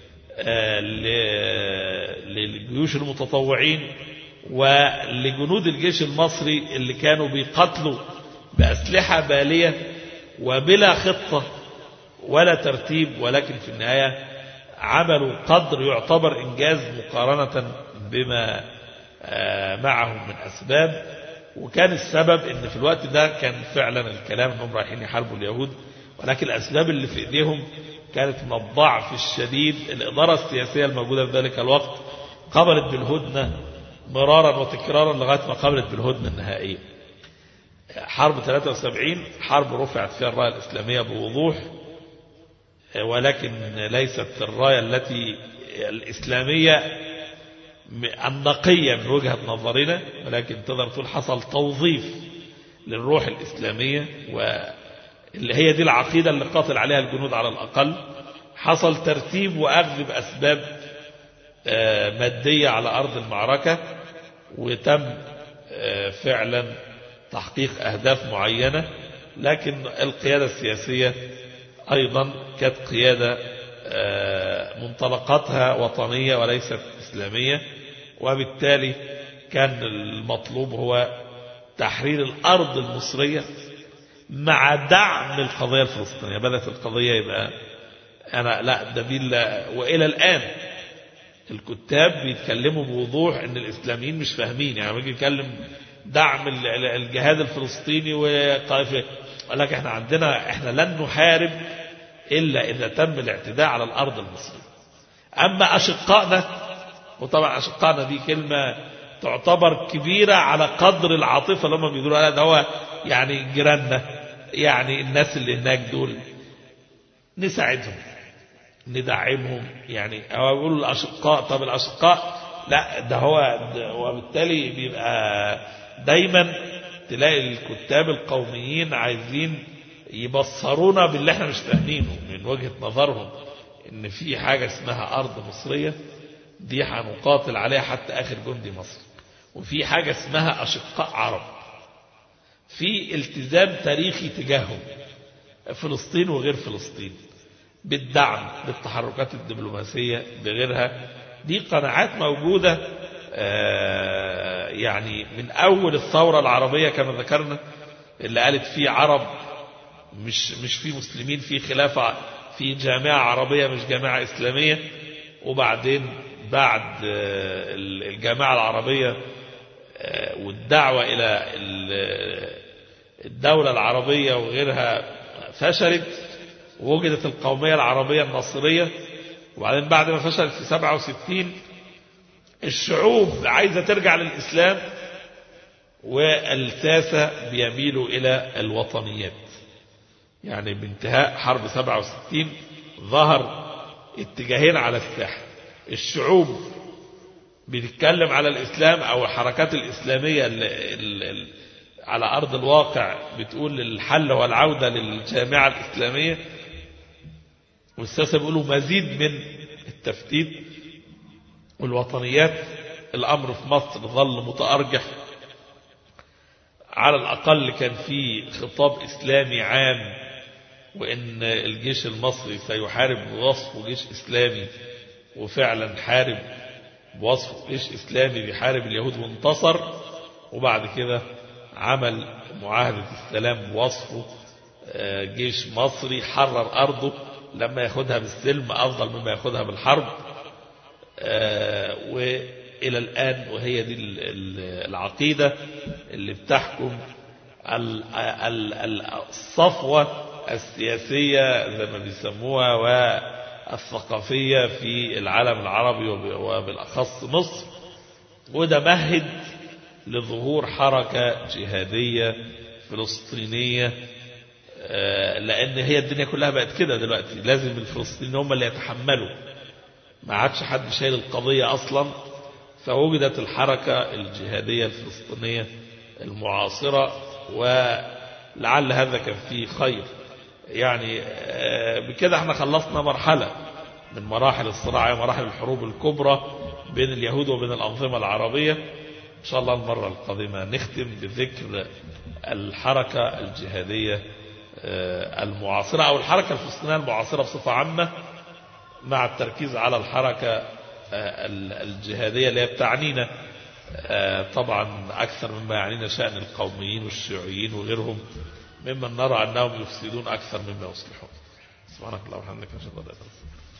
S3: للجيوش المتطوعين ولجنود الجيش المصري اللي كانوا بيقتلوا بأسلحة بالية وبلا خطة ولا ترتيب ولكن في النهاية عملوا قدر يعتبر إنجاز مقارنة بما معهم من أسباب وكان السبب ان في الوقت ده كان فعلا الكلام انهم رايحين يحاربوا اليهود ولكن الاسباب اللي في ايديهم كانت من الضعف الشديد الاداره السياسيه الموجوده في ذلك الوقت قبلت بالهدنه مرارا وتكرارا لغايه ما قبلت بالهدنه النهائيه. حرب 73 حرب رفعت فيها الرايه الاسلاميه بوضوح ولكن ليست الرايه التي الاسلاميه النقية من وجهة نظرنا ولكن تقدر تقول حصل توظيف للروح الإسلامية واللي هي دي العقيدة اللي قاتل عليها الجنود على الأقل حصل ترتيب وأخذ بأسباب مادية على أرض المعركة وتم فعلا تحقيق أهداف معينة لكن القيادة السياسية أيضا كانت قيادة منطلقاتها وطنية وليست إسلامية وبالتالي كان المطلوب هو تحرير الأرض المصرية مع دعم القضية الفلسطينية بدأت القضية يبقى أنا لا ده دي وإلى الآن الكتاب بيتكلموا بوضوح ان الاسلاميين مش فاهمين يعني بيجي يتكلم دعم الجهاد الفلسطيني وقال لك احنا عندنا احنا لن نحارب الا اذا تم الاعتداء على الارض المصريه اما اشقائنا وطبعا أشقائنا دي كلمة تعتبر كبيرة على قدر العاطفة اللي هم بيقولوا عليها ده هو يعني جيراننا يعني الناس اللي هناك دول نساعدهم ندعمهم يعني هو بيقولوا الأشقاء طب الأشقاء لا ده هو ده وبالتالي بيبقى دايما تلاقي الكتاب القوميين عايزين يبصرونا باللي احنا مش فاهمينه من وجهة نظرهم ان في حاجة اسمها ارض مصرية دي هنقاتل عليها حتى اخر جندي مصر وفي حاجة اسمها اشقاء عرب في التزام تاريخي تجاههم فلسطين وغير فلسطين بالدعم بالتحركات الدبلوماسية بغيرها دي قناعات موجودة آه، يعني من أول الثورة العربية كما ذكرنا اللي قالت في عرب مش مش في مسلمين في خلافة في جامعة عربية مش جامعة إسلامية وبعدين بعد آه، الجامعة العربية آه، والدعوة إلى ال- الدولة العربية وغيرها فشلت ووجدت القومية العربية الناصرية وبعدين بعد ما فشلت في 67 الشعوب عايزة ترجع للإسلام والساسة بيميلوا إلى الوطنيات يعني بانتهاء حرب 67 ظهر اتجاهين على الساحة الشعوب بتتكلم على الإسلام أو الحركات الإسلامية اللي اللي على أرض الواقع بتقول الحل والعودة للجامعة الإسلامية والساسة بيقولوا مزيد من التفتيت والوطنيات الأمر في مصر ظل متأرجح على الأقل كان في خطاب إسلامي عام وإن الجيش المصري سيحارب بوصفه جيش إسلامي وفعلا حارب بوصفه جيش إسلامي بيحارب اليهود وانتصر وبعد كده عمل معاهدة السلام بوصفه آه، جيش مصري حرر أرضه لما ياخدها بالسلم أفضل مما ياخدها بالحرب آه، وإلى الآن وهي دي ال- ال- العقيدة اللي بتحكم ال- ال- ال- الصفوة السياسية زي ما بيسموها والثقافية في العالم العربي وب- وبالأخص مصر وده مهد لظهور حركة جهادية فلسطينية آه، لأن هي الدنيا كلها بقت كده دلوقتي لازم الفلسطينيين هم اللي يتحملوا ما عادش حد شايل القضية أصلا فوجدت الحركة الجهادية الفلسطينية المعاصرة ولعل هذا كان فيه خير يعني آه، بكده احنا خلصنا مرحلة من مراحل الصراع مراحل الحروب الكبرى بين اليهود وبين الأنظمة العربية إن شاء الله المرة القادمة نختم بذكر الحركة الجهادية آه، المعاصرة أو الحركة الفلسطينية المعاصرة بصفة عامة مع التركيز على الحركة آه، ال- الجهادية اللي هي بتعنينا آه، طبعا أكثر مما يعنينا شأن القوميين والشيوعيين وغيرهم ممن نرى أنهم يفسدون أكثر مما يصلحون سبحانك اللهم وبحمدك أشهد أن لا إله إلا أنت